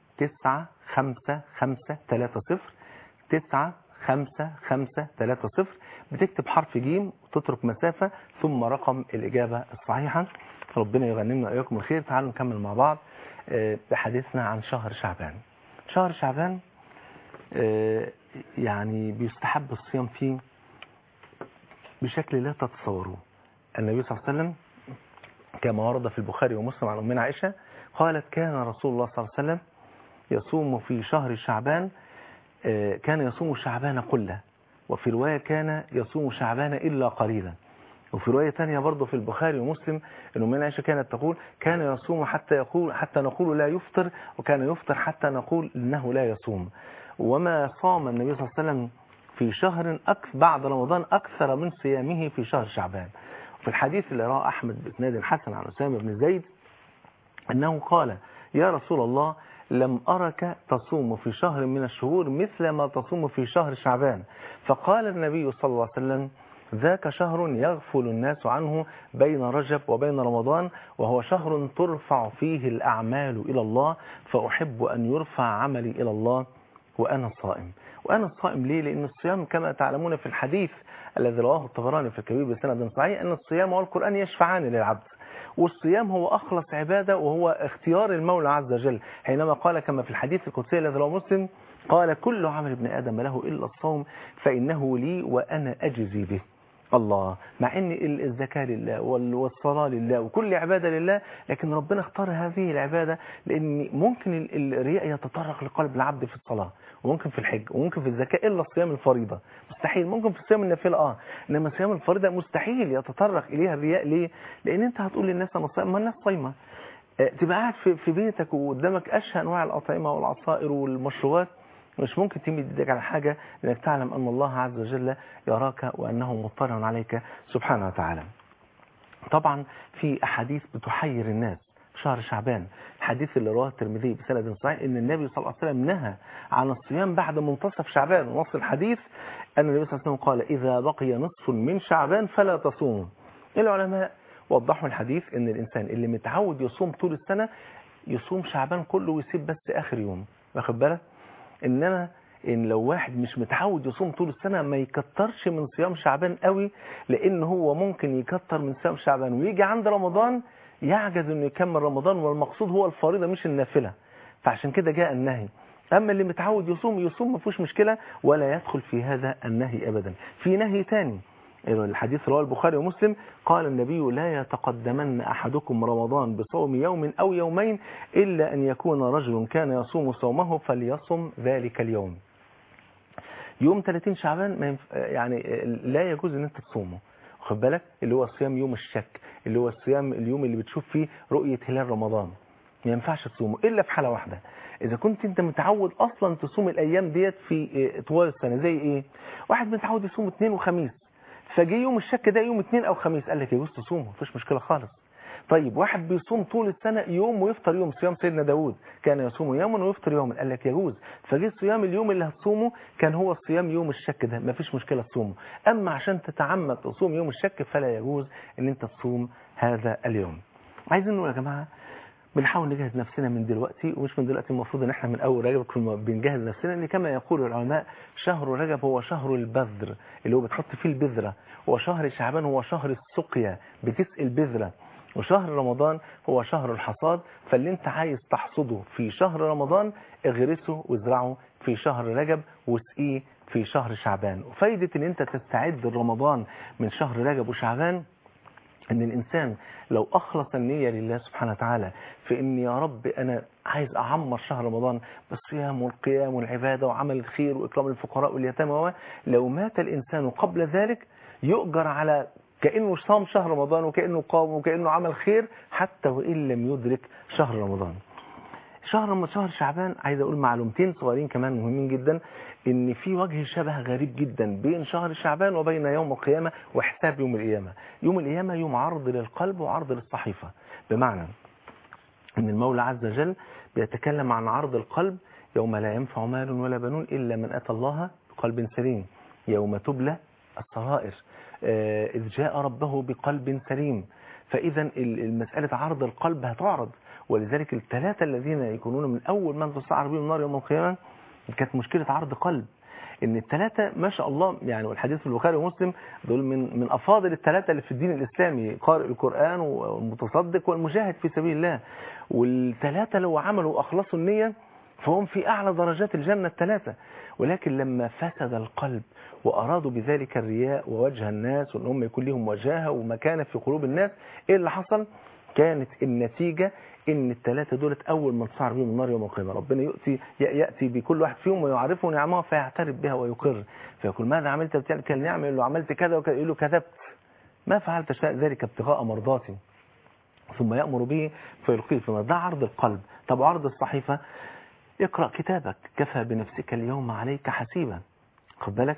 Speaker 2: 95530 95530 بتكتب حرف جيم وتترك مسافة ثم رقم الإجابة الصحيحة ربنا يغنمنا وإياكم الخير تعالوا نكمل مع بعض بحديثنا عن شهر شعبان شهر شعبان يعني بيستحب الصيام فيه بشكل لا تتصوروه النبي صلى الله عليه وسلم كما ورد في البخاري ومسلم عن أمنا عائشة قالت كان رسول الله صلى الله عليه وسلم يصوم في شهر شعبان كان يصوم شعبان كله وفي رواية كان يصوم شعبان إلا قليلا وفي رواية ثانية برضه في البخاري ومسلم أن أمنا عائشة كانت تقول كان يصوم حتى يقول حتى نقول لا يفطر وكان يفطر حتى نقول إنه لا يصوم وما صام النبي صلى الله عليه وسلم في شهر أكثر بعد رمضان أكثر من صيامه في شهر شعبان في الحديث اللي رواه أحمد بإسناد حسن عن أسامة بن زيد أنه قال يا رسول الله لم أرك تصوم في شهر من الشهور مثل ما تصوم في شهر شعبان فقال النبي صلى الله عليه وسلم ذاك شهر يغفل الناس عنه بين رجب وبين رمضان وهو شهر ترفع فيه الأعمال إلى الله فأحب أن يرفع عملي إلى الله وأنا صائم وأنا صائم ليه لأن الصيام كما تعلمون في الحديث الذي رواه الطبراني في الكبير بسند صحيح أن الصيام والقرآن يشفعان للعبد والصيام هو أخلص عبادة وهو اختيار المولى عز وجل حينما قال كما في الحديث القدسي الذي رواه مسلم قال كل عمل ابن آدم له إلا الصوم فإنه لي وأنا أجزي به الله مع ان الزكاة لله والصلاة لله وكل عبادة لله لكن ربنا اختار هذه العبادة لان ممكن الرياء يتطرق لقلب العبد في الصلاة وممكن في الحج وممكن في الزكاة الا الصيام الفريضة مستحيل ممكن في الصيام النافلة اه انما الصيام الفريضة مستحيل يتطرق اليها الرياء ليه لان انت هتقول للناس انا صايم ما الناس صايمة تبقى قاعد في بيتك وقدامك اشهى انواع الاطعمة والعصائر والمشروبات مش ممكن تمد ايدك على حاجة لانك تعلم ان الله عز وجل يراك وانه مطلع عليك سبحانه وتعالى طبعا في احاديث بتحير الناس شهر شعبان الحديث اللي رواه الترمذي بسند صحيح ان النبي صلى الله عليه وسلم نهى عن الصيام بعد منتصف شعبان ونص الحديث ان النبي صلى الله عليه وسلم قال اذا بقي نصف من شعبان فلا تصوموا العلماء وضحوا الحديث ان الانسان اللي متعود يصوم طول السنة يصوم شعبان كله ويسيب بس اخر يوم واخد بالك انما ان لو واحد مش متعود يصوم طول السنة ما يكترش من صيام شعبان قوي لان هو ممكن يكتر من صيام شعبان ويجي عند رمضان يعجز انه يكمل رمضان والمقصود هو الفريضة مش النافلة فعشان كده جاء النهي اما اللي متعود يصوم يصوم ما فيهوش مشكلة ولا يدخل في هذا النهي ابدا في نهي تاني الحديث رواه البخاري ومسلم قال النبي لا يتقدمن أحدكم رمضان بصوم يوم أو يومين إلا أن يكون رجل كان يصوم صومه فليصم ذلك اليوم يوم 30 شعبان ما ينف... يعني لا يجوز ان انت تصومه واخد بالك اللي هو صيام يوم الشك اللي هو الصيام اليوم اللي بتشوف فيه رؤية هلال رمضان ما ينفعش تصومه الا في حالة واحدة اذا كنت انت متعود اصلا تصوم الايام ديت في طوال السنة زي ايه واحد متعود يصوم اثنين وخميس فجي يوم الشك ده يوم اثنين او خميس قال لك يجوز تصومه مفيش مشكلة خالص طيب واحد بيصوم طول السنة يوم ويفطر يوم صيام سيدنا داود كان يصوم يوما ويفطر يوما قال لك يجوز فجي صيام اليوم اللي هتصومه كان هو صيام يوم الشك ده مفيش مشكلة تصومه أما عشان تتعمد تصوم يوم الشك فلا يجوز ان انت تصوم هذا اليوم عايزين نقول يا جماعة بنحاول نجهز نفسنا من دلوقتي ومش من دلوقتي المفروض ان احنا من اول رجب كنا بنجهز نفسنا ان كما يقول العلماء شهر رجب هو شهر البذر اللي هو بتحط فيه البذرة وشهر شعبان هو شهر السقيا بتسقي البذرة وشهر رمضان هو شهر الحصاد فاللي انت عايز تحصده في شهر رمضان اغرسه وازرعه في شهر رجب واسقيه في شهر شعبان وفايدة ان انت تستعد لرمضان من شهر رجب وشعبان ان الانسان لو اخلص النية لله سبحانه وتعالى في ان يا رب انا عايز اعمر شهر رمضان بالصيام والقيام والعبادة وعمل الخير واكرام الفقراء واليتامى لو مات الانسان قبل ذلك يؤجر على كأنه صام شهر رمضان وكأنه قام وكأنه عمل خير حتى وإن لم يدرك شهر رمضان شهر رمضان شهر شعبان عايز أقول معلومتين صغيرين كمان مهمين جدا إن في وجه شبه غريب جدا بين شهر شعبان وبين يوم القيامة وحساب يوم القيامة يوم القيامة يوم عرض للقلب وعرض للصحيفة بمعنى إن المولى عز وجل بيتكلم عن عرض القلب يوم لا ينفع مال ولا بنون إلا من أتى الله بقلب سليم يوم تبلى السرائر إذ جاء ربه بقلب سليم فإذا المسألة عرض القلب هتعرض ولذلك الثلاثة الذين يكونون من أول من تسعر بهم النار يوم القيامة كانت مشكلة عرض قلب ان الثلاثة ما شاء الله يعني والحديث في البخاري ومسلم دول من من افاضل الثلاثة اللي في الدين الاسلامي قارئ القرآن والمتصدق والمجاهد في سبيل الله والثلاثة لو عملوا اخلصوا النية فهم في اعلى درجات الجنة الثلاثة ولكن لما فسد القلب وأرادوا بذلك الرياء ووجه الناس وأن هم يكون لهم وجاهة ومكانة في قلوب الناس إيه اللي حصل؟ كانت النتيجة إن الثلاثة دولت أول من صعر بهم النار يوم القيامة ربنا يأتي, يأتي بكل واحد فيهم ويعرفه نعمه فيعترف بها ويقر فيقول ماذا عملت بتلك النعمة يقول له عملت كذا وكذا يقول له كذبت ما فعلت شيء ذلك ابتغاء مرضاتي ثم يأمر به فيلقيه في النار ده عرض القلب طب عرض الصحيفة اقرأ كتابك كفى بنفسك اليوم عليك حسيبا خد بالك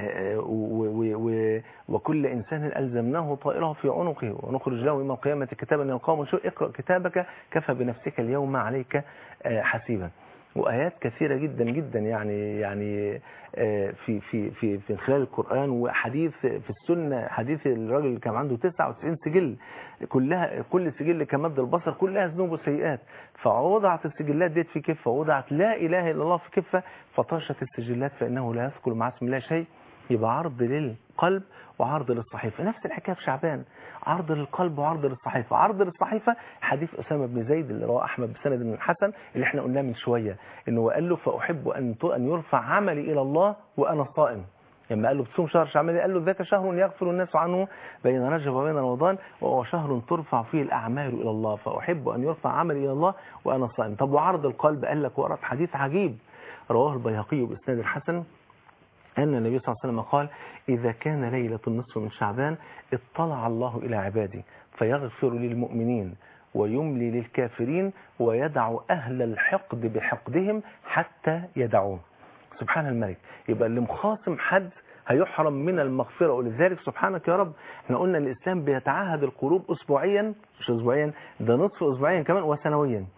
Speaker 2: وكل إنسان ألزمناه طائره في عنقه ونخرج له يوم القيامة كتابا يلقاه شو اقرأ كتابك كفى بنفسك اليوم عليك حسيبا وآيات كثيرة جدا جدا يعني يعني في في في في خلال القرآن وحديث في السنة حديث الراجل اللي كان عنده 99 سجل كلها كل سجل كمد البصر كلها ذنوب وسيئات فوضعت السجلات ديت في كفة ووضعت لا إله إلا الله في كفة فطاشت السجلات فإنه لا يذكر مع اسم الله شيء يبقى عرض للقلب وعرض للصحيفة نفس الحكاية في شعبان عرض للقلب وعرض للصحيفة عرض للصحيفة حديث أسامة بن زيد اللي رواه أحمد بسند بن الحسن اللي احنا قلناه من شوية إنه قال له فأحب أن أن يرفع عملي إلى الله وأنا صائم لما قال له بتصوم شهر شعبان قال له ذاك شهر يغفر الناس عنه بين رجب وبين رمضان وهو شهر ترفع فيه الأعمال إلى الله فأحب أن يرفع عملي إلى الله وأنا صائم طب وعرض القلب قال لك وقرأت حديث عجيب رواه البيهقي بإسناد الحسن أن النبي صلى الله عليه وسلم قال إذا كان ليلة النصف من شعبان اطلع الله إلى عباده فيغفر للمؤمنين ويملي للكافرين ويدع أهل الحقد بحقدهم حتى يدعوه سبحان الملك يبقى اللي مخاصم حد هيحرم من المغفرة ولذلك سبحانك يا رب احنا قلنا الإسلام بيتعهد القلوب أسبوعيا مش أسبوعيا ده نصف أسبوعيا كمان وسنويا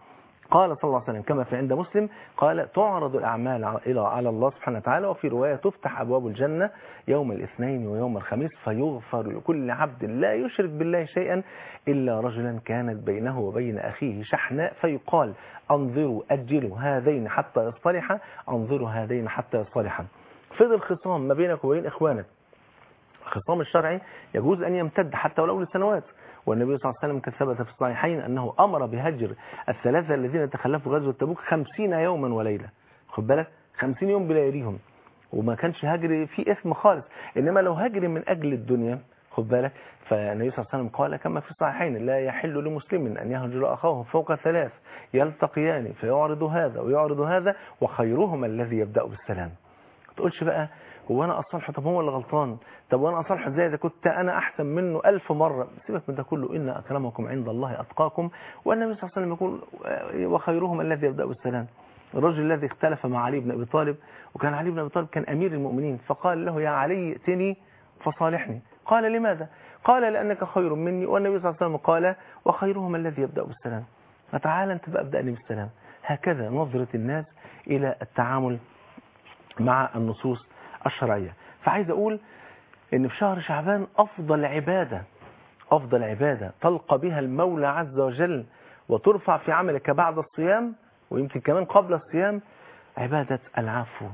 Speaker 2: قال صلى الله عليه وسلم كما في عند مسلم قال تعرض الأعمال إلى على الله سبحانه وتعالى وفي رواية تفتح أبواب الجنة يوم الاثنين ويوم الخميس فيغفر لكل عبد لا يشرك بالله شيئا إلا رجلا كانت بينه وبين أخيه شحناء فيقال انظروا أجلوا هذين حتى يصطلحا انظروا هذين حتى يصطلحا فضل خصام ما بينك وبين إخوانك الخصام الشرعي يجوز أن يمتد حتى ولو لسنوات والنبي صلى الله عليه وسلم كان ثبت في الصحيحين أنه أمر بهجر الثلاثة الذين تخلفوا غزوة تبوك خمسين يوما وليلة خد بالك خمسين يوم بلياليهم وما كانش هجر فيه إثم خالص إنما لو هجر من أجل الدنيا خد بالك فالنبي صلى الله عليه وسلم قال كما في الصحيحين لا يحل لمسلم أن يهجر أخاه فوق ثلاث يلتقيان فيعرض هذا ويعرض هذا وخيرهما الذي يبدأ بالسلام ما تقولش بقى هو انا اصالحه طب هو اللي غلطان طب وانا اصالحه ازاي اذا كنت انا احسن منه ألف مرة سيبك من ده كله ان اكرمكم عند الله اتقاكم والنبي صلى الله عليه وسلم يقول وخيرهم الذي يبدا بالسلام الرجل الذي اختلف مع علي بن ابي طالب وكان علي بن ابي طالب كان امير المؤمنين فقال له يا علي ائتني فصالحني قال لماذا قال لانك خير مني والنبي صلى الله عليه وسلم قال وخيرهم الذي يبدا بالسلام فتعال انت بقى ابدأني بالسلام هكذا نظرة الناس الى التعامل مع النصوص الشرعية فعايز أقول إن في شهر شعبان أفضل عبادة أفضل عبادة تلقى بها المولى عز وجل وترفع في عملك بعد الصيام ويمكن كمان قبل الصيام عبادة العفو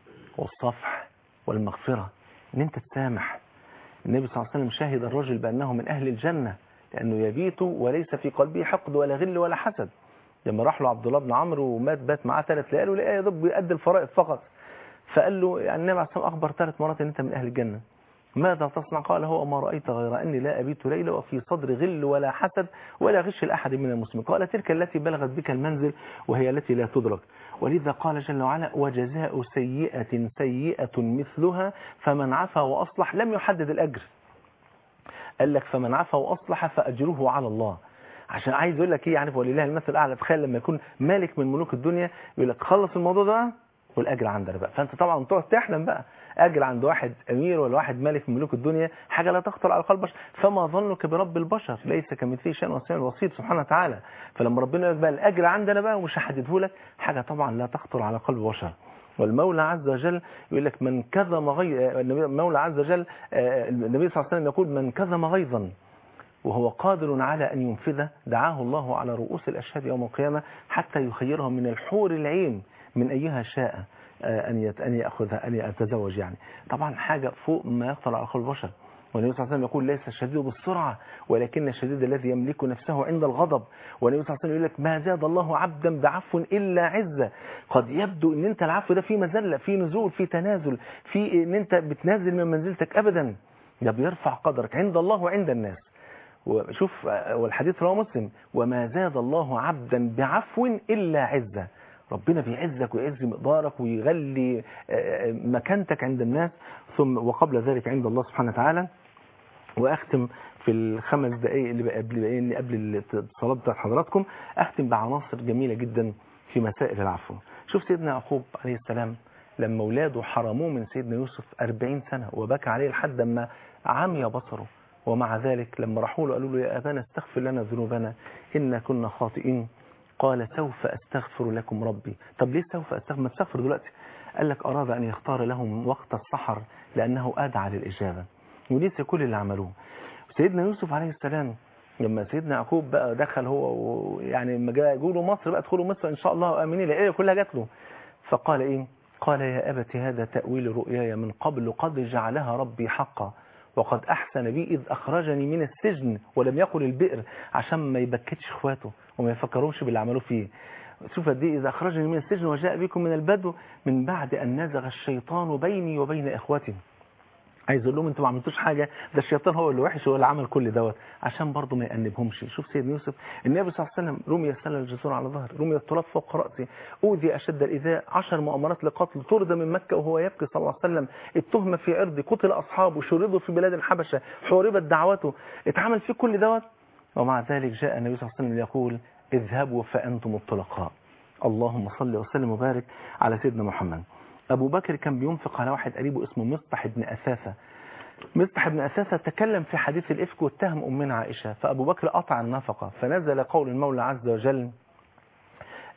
Speaker 2: والصفح والمغفرة إن أنت تسامح النبي صلى الله عليه وسلم شهد الرجل بأنه من أهل الجنة لأنه يبيت وليس في قلبه حقد ولا غل ولا حسد لما راح له عبد الله بن عمرو ومات بات معاه ثلاث ليالي ولقاه يضب بيأدي الفرائض فقط فقال له يعني النبي عليه الصلاه اخبر ثلاث مرات ان انت من اهل الجنه ماذا تصنع قال هو ما رايت غير اني لا ابيت ليله وفي صدر غل ولا حسد ولا غش لاحد من المسلمين قال تلك التي بلغت بك المنزل وهي التي لا تدرك ولذا قال جل وعلا وجزاء سيئه سيئه مثلها فمن عفا واصلح لم يحدد الاجر قال لك فمن عفا واصلح فاجره على الله عشان عايز يقول لك ايه يعني ولله المثل الاعلى تخيل لما يكون مالك من ملوك الدنيا يقول لك خلص الموضوع ده والاجر عندنا بقى فانت طبعا تقعد تحلم بقى اجر عند واحد امير ولا واحد ملك من ملوك الدنيا حاجه لا تخطر على قلب البشر فما ظنك برب البشر ليس كمثله شيء وسميع الوسيط سبحانه وتعالى فلما ربنا يقول بقى الاجر عندنا بقى ومش هحدده لك حاجه طبعا لا تخطر على قلب البشر والمولى عز وجل يقول لك من كظم غيظ المولى عز وجل النبي صلى الله عليه وسلم يقول من كظم غيظا وهو قادر على أن ينفذه دعاه الله على رؤوس الأشهاد يوم القيامة حتى يخيره من الحور العين من أيها شاء أن أن يأخذها أن يتزوج يعني طبعا حاجة فوق ما يخطر على قلب البشر والنبي صلى الله عليه وسلم يقول ليس الشديد بالسرعة ولكن الشديد الذي يملك نفسه عند الغضب والنبي صلى الله عليه وسلم يقول لك ما زاد الله عبدا بعفو إلا عزة قد يبدو ان انت العفو ده فيه مذلة فيه نزول فيه تنازل فيه ان انت بتنازل من منزلتك أبدا ده بيرفع قدرك عند الله وعند الناس وشوف والحديث رواه مسلم وما زاد الله عبدا بعفو إلا عزة ربنا بيعزك ويعز مقدارك ويغلي مكانتك عند الناس ثم وقبل ذلك عند الله سبحانه وتعالى واختم في الخمس دقائق اللي قبل اللي قبل الصلاه بتاعت حضراتكم اختم بعناصر جميله جدا في مسائل العفو شوف سيدنا يعقوب عليه السلام لما اولاده حرموه من سيدنا يوسف 40 سنه وبكى عليه لحد ما عمي بصره ومع ذلك لما راحوا له قالوا له يا ابانا استغفر لنا ذنوبنا انا كنا خاطئين قال سوف استغفر لكم ربي طب ليه سوف استغفر ما تستغفر دلوقتي قال لك اراد ان يختار لهم وقت السحر لانه ادعى للاجابه ونسي كل اللي عملوه سيدنا يوسف عليه السلام لما سيدنا يعقوب بقى دخل هو ويعني لما جاء يقولوا مصر بقى ادخلوا مصر ان شاء الله امنين الايه كلها جات له فقال ايه قال يا ابت هذا تاويل رؤياي من قبل قد جعلها ربي حقا وقد أحسن بي إذ أخرجني من السجن ولم يقل البئر عشان ما يبكتش إخواته وما يفكروش باللي عملوه فيه شوف قد ايه إذا أخرجني من السجن وجاء بكم من البدو من بعد أن نزغ الشيطان بيني وبين إخوتي عايز اقول لهم انتوا ما عملتوش حاجه ده الشيطان هو اللي وحش هو اللي عمل كل دوت عشان برضه ما يأنبهمش شوف سيدنا يوسف النبي صلى الله عليه وسلم رمي السله الجسور على ظهره رمي التراب فوق راسه اوذي اشد الايذاء عشر مؤامرات لقتل طرد من مكه وهو يبكي صلى الله عليه وسلم التهمه في عرضه قتل اصحابه شردوا في بلاد الحبشه حوربت دعوته اتعمل فيه كل دوت ومع ذلك جاء النبي صلى الله عليه وسلم يقول اذهبوا فانتم الطلقاء اللهم صل وسلم وبارك على سيدنا محمد أبو بكر كان بينفق على واحد قريبه اسمه مصطح بن أثاثة مصطح بن أثاثة تكلم في حديث الإفك واتهم أمنا عائشة فأبو بكر قطع النفقة فنزل قول المولى عز وجل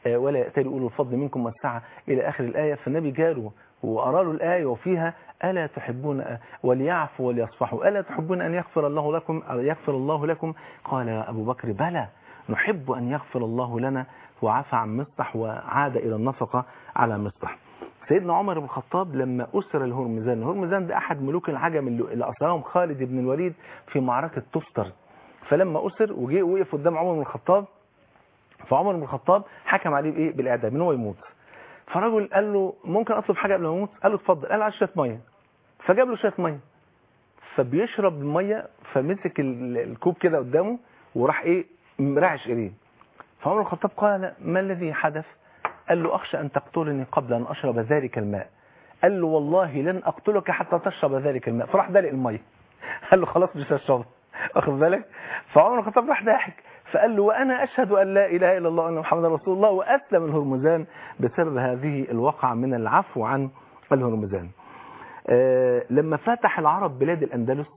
Speaker 2: آه، ولا يأتل أولو الفضل منكم والسعة إلى آخر الآية فالنبي جاله وأرى له الآية وفيها ألا تحبون وليعفوا وليصفحوا ألا تحبون أن يغفر الله لكم أو يغفر الله لكم قال يا أبو بكر بلى نحب أن يغفر الله لنا وعفى عن مصطح وعاد إلى النفقة على مصطح سيدنا عمر بن الخطاب لما أسر الهرمزان الهرمزان ده أحد ملوك العجم اللي اللي أسرهم خالد بن الوليد في معركة تستر فلما أسر وجي وقف قدام عمر بن الخطاب فعمر بن الخطاب حكم عليه بايه بالاعدام ان هو يموت فرجل قال له ممكن اطلب حاجه قبل ما اموت قال له اتفضل قال له عايز شويه ميه فجاب له شويه ميه فبيشرب الميه فمسك ال- الكوب كده قدامه وراح ايه مرعش ايديه فعمر بن الخطاب قال ما الذي حدث قال له اخشى ان تقتلني قبل ان اشرب ذلك الماء قال له والله لن اقتلك حتى تشرب ذلك الماء فراح دلق الميه قال له خلاص مش هشربها واخد بالك فعمر بن الخطاب راح ضاحك فقال له وانا اشهد ان لا اله الا الله وان محمدا رسول الله واسلم الهرمزان بسبب هذه الواقعه من العفو عن الهرمزان آه، لما فتح العرب بلاد الاندلس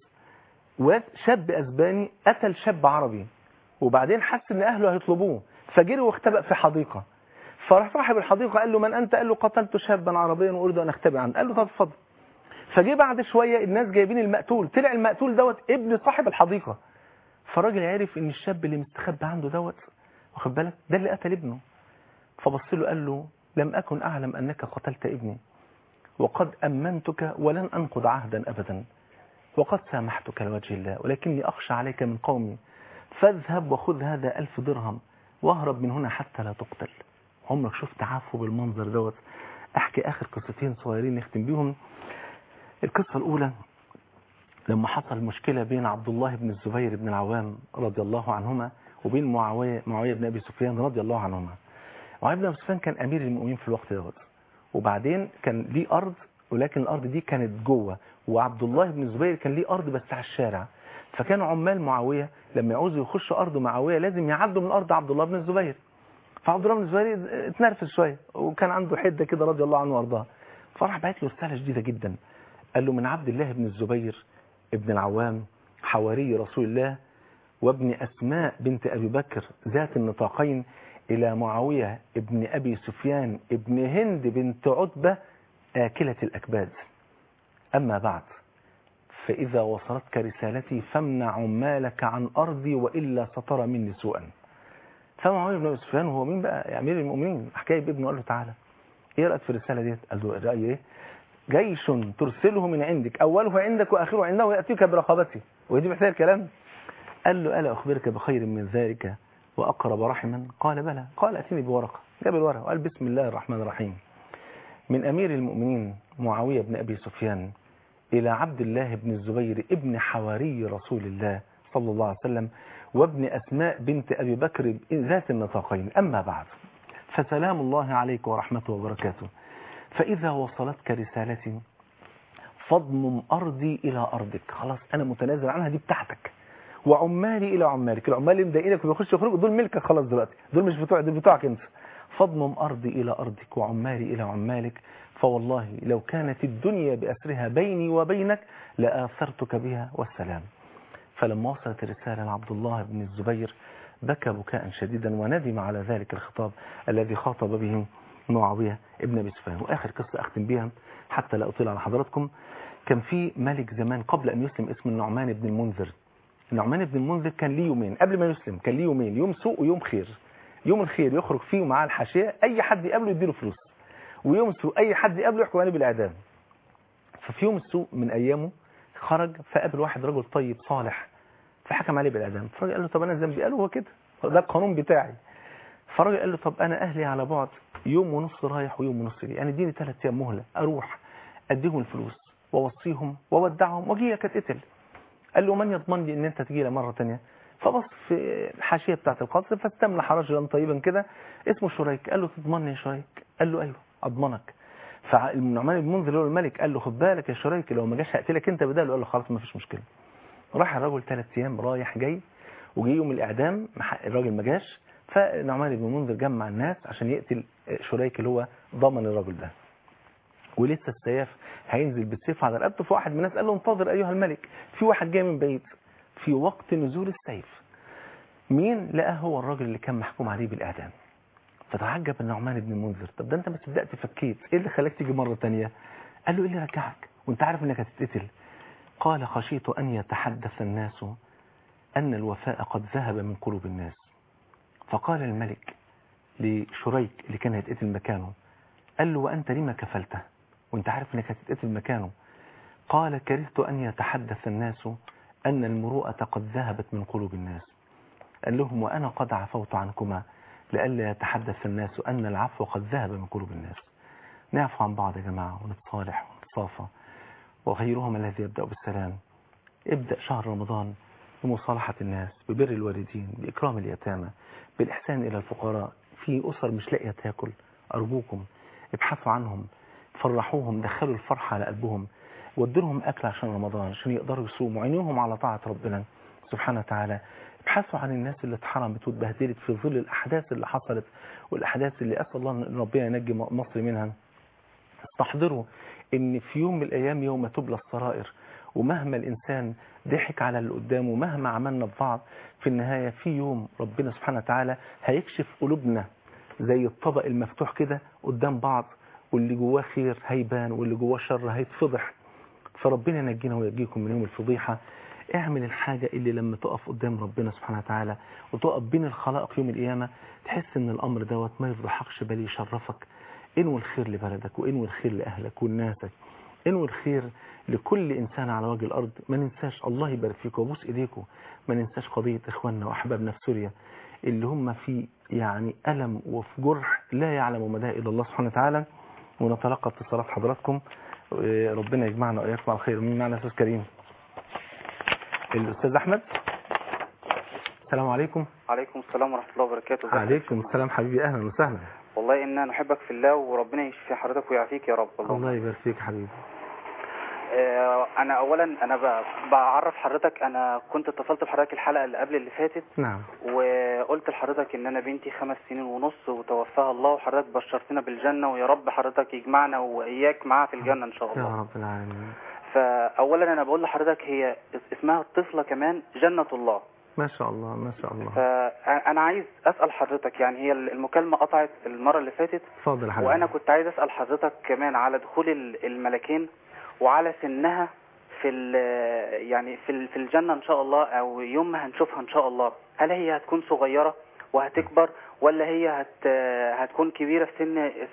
Speaker 2: وشاب اسباني قتل شاب عربي وبعدين حس ان اهله هيطلبوه فجري واختبأ في حديقه فراح صاحب الحديقه قال له من انت قال له قتلت شابا عربيا واريد ان اختبئ عنه قال له طب اتفضل فجه بعد شويه الناس جايبين المقتول طلع المقتول دوت ابن صاحب الحديقه فالراجل عرف ان الشاب اللي مستخبي عنده دوت واخد بالك ده اللي قتل ابنه فبص له قال له لم اكن اعلم انك قتلت ابني وقد امنتك ولن انقض عهدا ابدا وقد سامحتك لوجه الله ولكني اخشى عليك من قومي فاذهب وخذ هذا ألف درهم واهرب من هنا حتى لا تقتل عمرك شفت عفو بالمنظر دوت احكي اخر قصتين صغيرين نختم بيهم القصة الاولى لما حصل مشكلة بين عبد الله بن الزبير بن العوام رضي الله عنهما وبين معاوية, معاوية بن أبي سفيان رضي الله عنهما معاوية بن أبي سفيان كان أمير المؤمنين في الوقت دوت وبعدين كان ليه أرض ولكن الأرض دي كانت جوه وعبد الله بن الزبير كان ليه أرض بس على الشارع فكانوا عمال معاوية لما يعوزوا يخشوا أرض معاوية لازم يعدوا من أرض عبد الله بن الزبير فعبد الله بن الزبير اتنرفز شوية وكان عنده حدة كده رضي الله عنه وارضاه فراح بعت له رسالة شديدة جدا قال له من عبد الله بن الزبير ابن العوام حواري رسول الله وابن أسماء بنت أبي بكر ذات النطاقين إلى معاوية ابن أبي سفيان ابن هند بنت عتبة آكلة الأكباد أما بعد فإذا وصلتك رسالتي فامنع عمالك عن أرضي وإلا سترى مني سوءا فمعاوية بن أبي سفيان هو مين بقى أمير المؤمنين حكاية بابنه قال له تعالى إيه رأيك في الرسالة ديت قال له رأيي إيه جيش ترسله من عندك أوله عندك وآخره عنده يأتيك برقبته ودي محتاج الكلام قال له ألا أخبرك بخير من ذلك وأقرب رحما قال بلى قال أتيني بورقة جاب الورقة وقال بسم الله الرحمن الرحيم من أمير المؤمنين معاوية بن أبي سفيان إلى عبد الله بن الزبير ابن حواري رسول الله صلى الله عليه وسلم وابن أسماء بنت أبي بكر ذات النطاقين أما بعد فسلام الله عليك ورحمته وبركاته فإذا وصلتك رسالتي فاضمم أرضي إلى أرضك خلاص أنا متنازل عنها دي بتاعتك وعمالي إلى عمالك العمال اللي مضايقينك وبيخش يخرجوا دول ملكك خلاص دلوقتي دول مش بتوع دول بتوعك أنت فاضمم أرضي إلى أرضك وعمالي إلى عمالك فوالله لو كانت الدنيا بأسرها بيني وبينك لآثرتك بها والسلام فلما وصلت الرسالة لعبد الله بن الزبير بكى بكاء شديدا وندم على ذلك الخطاب الذي خاطب به معاوية ابن أبي سفيان وآخر قصة أختم بها حتى لا أطيل على حضراتكم كان في ملك زمان قبل أن يسلم اسمه النعمان بن المنذر النعمان بن المنذر كان ليه يومين قبل ما يسلم كان ليه يومين يوم سوء ويوم خير يوم الخير يخرج فيه معاه الحاشية أي حد يقابله يديله فلوس ويوم السوء أي حد يقابله يحكم عليه بالإعدام ففي يوم السوء من أيامه خرج فقابل واحد رجل طيب صالح فحكم عليه بالإعدام فالراجل قال له طب أنا ذنبي قال له هو كده ده القانون بتاعي فالراجل قال له طب أنا أهلي على بعد يوم ونص رايح ويوم ونص جاي يعني اديني ثلاث أيام مهلة أروح أديهم الفلوس وأوصيهم وأودعهم وأجي لك أتقتل قال له من يضمن لي ان انت تجي لي مره ثانيه فبص في الحاشيه بتاعه القصر فاستملح رجلا طيبا كده اسمه شريك قال له تضمنني يا شريك قال له ايوه اضمنك فالنعمان بن منذر له الملك قال له خد بالك يا شريك لو ما جاش هقتلك انت بداله قال له خلاص ما فيش مشكله راح الراجل ثلاث ايام رايح جاي وجي يوم الاعدام الراجل ما جاش فنعمان بن منذر جمع الناس عشان يقتل شريك اللي هو ضمن الراجل ده ولسه السياف هينزل بالسيف على رقبته فواحد من الناس قال له انتظر ايها الملك في واحد جاي من بعيد في وقت نزول السيف مين لقاه هو الراجل اللي كان محكوم عليه بالاعدام فتعجب النعمان بن المنذر طب ده انت ما صدقت فكيت ايه اللي خلاك تيجي مرة تانية قال له ايه اللي رجعك وانت عارف انك هتتقتل قال خشيت ان يتحدث الناس ان الوفاء قد ذهب من قلوب الناس فقال الملك لشريك اللي كان هيتقتل مكانه قال له وانت لما كفلته وانت عارف انك هتتقتل مكانه قال كرهت ان يتحدث الناس ان المروءة قد ذهبت من قلوب الناس قال لهم وانا قد عفوت عنكما لئلا يتحدث الناس أن العفو قد ذهب من قلوب الناس نعفو عن بعض يا جماعة ونتصالح ونتصافى وغيرهم الذي يبدأ بالسلام ابدأ شهر رمضان بمصالحة الناس ببر الوالدين بإكرام اليتامى بالإحسان إلى الفقراء في أسر مش لاقية تاكل أرجوكم ابحثوا عنهم فرحوهم دخلوا الفرحة على قلبهم ودوا لهم أكل عشان رمضان عشان يقدروا يصوموا عينيهم على طاعة ربنا سبحانه وتعالى ابحثوا عن الناس اللي اتحرمت واتبهدلت في ظل الأحداث اللي حصلت والأحداث اللي أسأل الله أن ربنا ينجي مصر منها استحضروا ان في يوم من الأيام يوم تبلى السرائر ومهما الإنسان ضحك على اللي قدامه ومهما عملنا ببعض في النهاية في يوم ربنا سبحانه وتعالى هيكشف قلوبنا زي الطبق المفتوح كده قدام بعض واللي جواه خير هيبان واللي جواه شر هيتفضح فربنا ينجينا ويجيكم من يوم الفضيحة اعمل الحاجة اللي لما تقف قدام ربنا سبحانه وتعالى وتقف بين الخلائق يوم القيامة تحس ان الامر دوت ما يفضحكش بل يشرفك انوي الخير لبلدك وانوي الخير لأهلك ولناسك انوي الخير لكل إنسان على وجه الأرض ما ننساش الله يبارك فيكم وبوس إيديكم ما ننساش قضية إخواننا وأحبابنا في سوريا اللي هم في يعني ألم وفي جرح لا يعلم مداه إلا الله سبحانه وتعالى ونتلقى اتصالات حضراتكم ربنا يجمعنا وإياكم على خير مين معنا أستاذ كريم الأستاذ أحمد السلام عليكم
Speaker 3: عليكم السلام ورحمة الله وبركاته ازيك؟
Speaker 2: عليكم السلام حبيبي أهلا وسهلا
Speaker 3: والله إنا نحبك في الله وربنا يشفي حضرتك ويعافيك يا رب والله
Speaker 2: الله يبارك فيك حبيبي
Speaker 3: آه، أنا أولا أنا ب- بعرف حضرتك أنا كنت اتصلت بحضرتك الحلقة اللي قبل اللي فاتت
Speaker 2: نعم
Speaker 3: وقلت لحضرتك إن أنا بنتي خمس سنين ونص وتوفاها الله وحضرتك بشرتنا بالجنة ويا رب حضرتك يجمعنا وإياك معاها في الجنة إن شاء
Speaker 2: يا
Speaker 3: الله
Speaker 2: رب العالمين
Speaker 3: فأولا أنا بقول لحضرتك هي اسمها الطفلة كمان جنة الله
Speaker 2: ما شاء الله ما شاء الله
Speaker 3: فأنا عايز أسأل حضرتك يعني هي المكالمة قطعت المرة اللي فاتت
Speaker 2: اتفضل يا حبيبي
Speaker 3: وانا كنت عايز اسال حضرتك كمان على دخول ال- الملكين وعلى سنها في ال- يعني في ال- في الجنه ان شاء الله او يوم ما هنشوفها ان شاء الله هل هي هتكون صغيره وهتكبر ولا هي هت هتكون كبيره في سن ال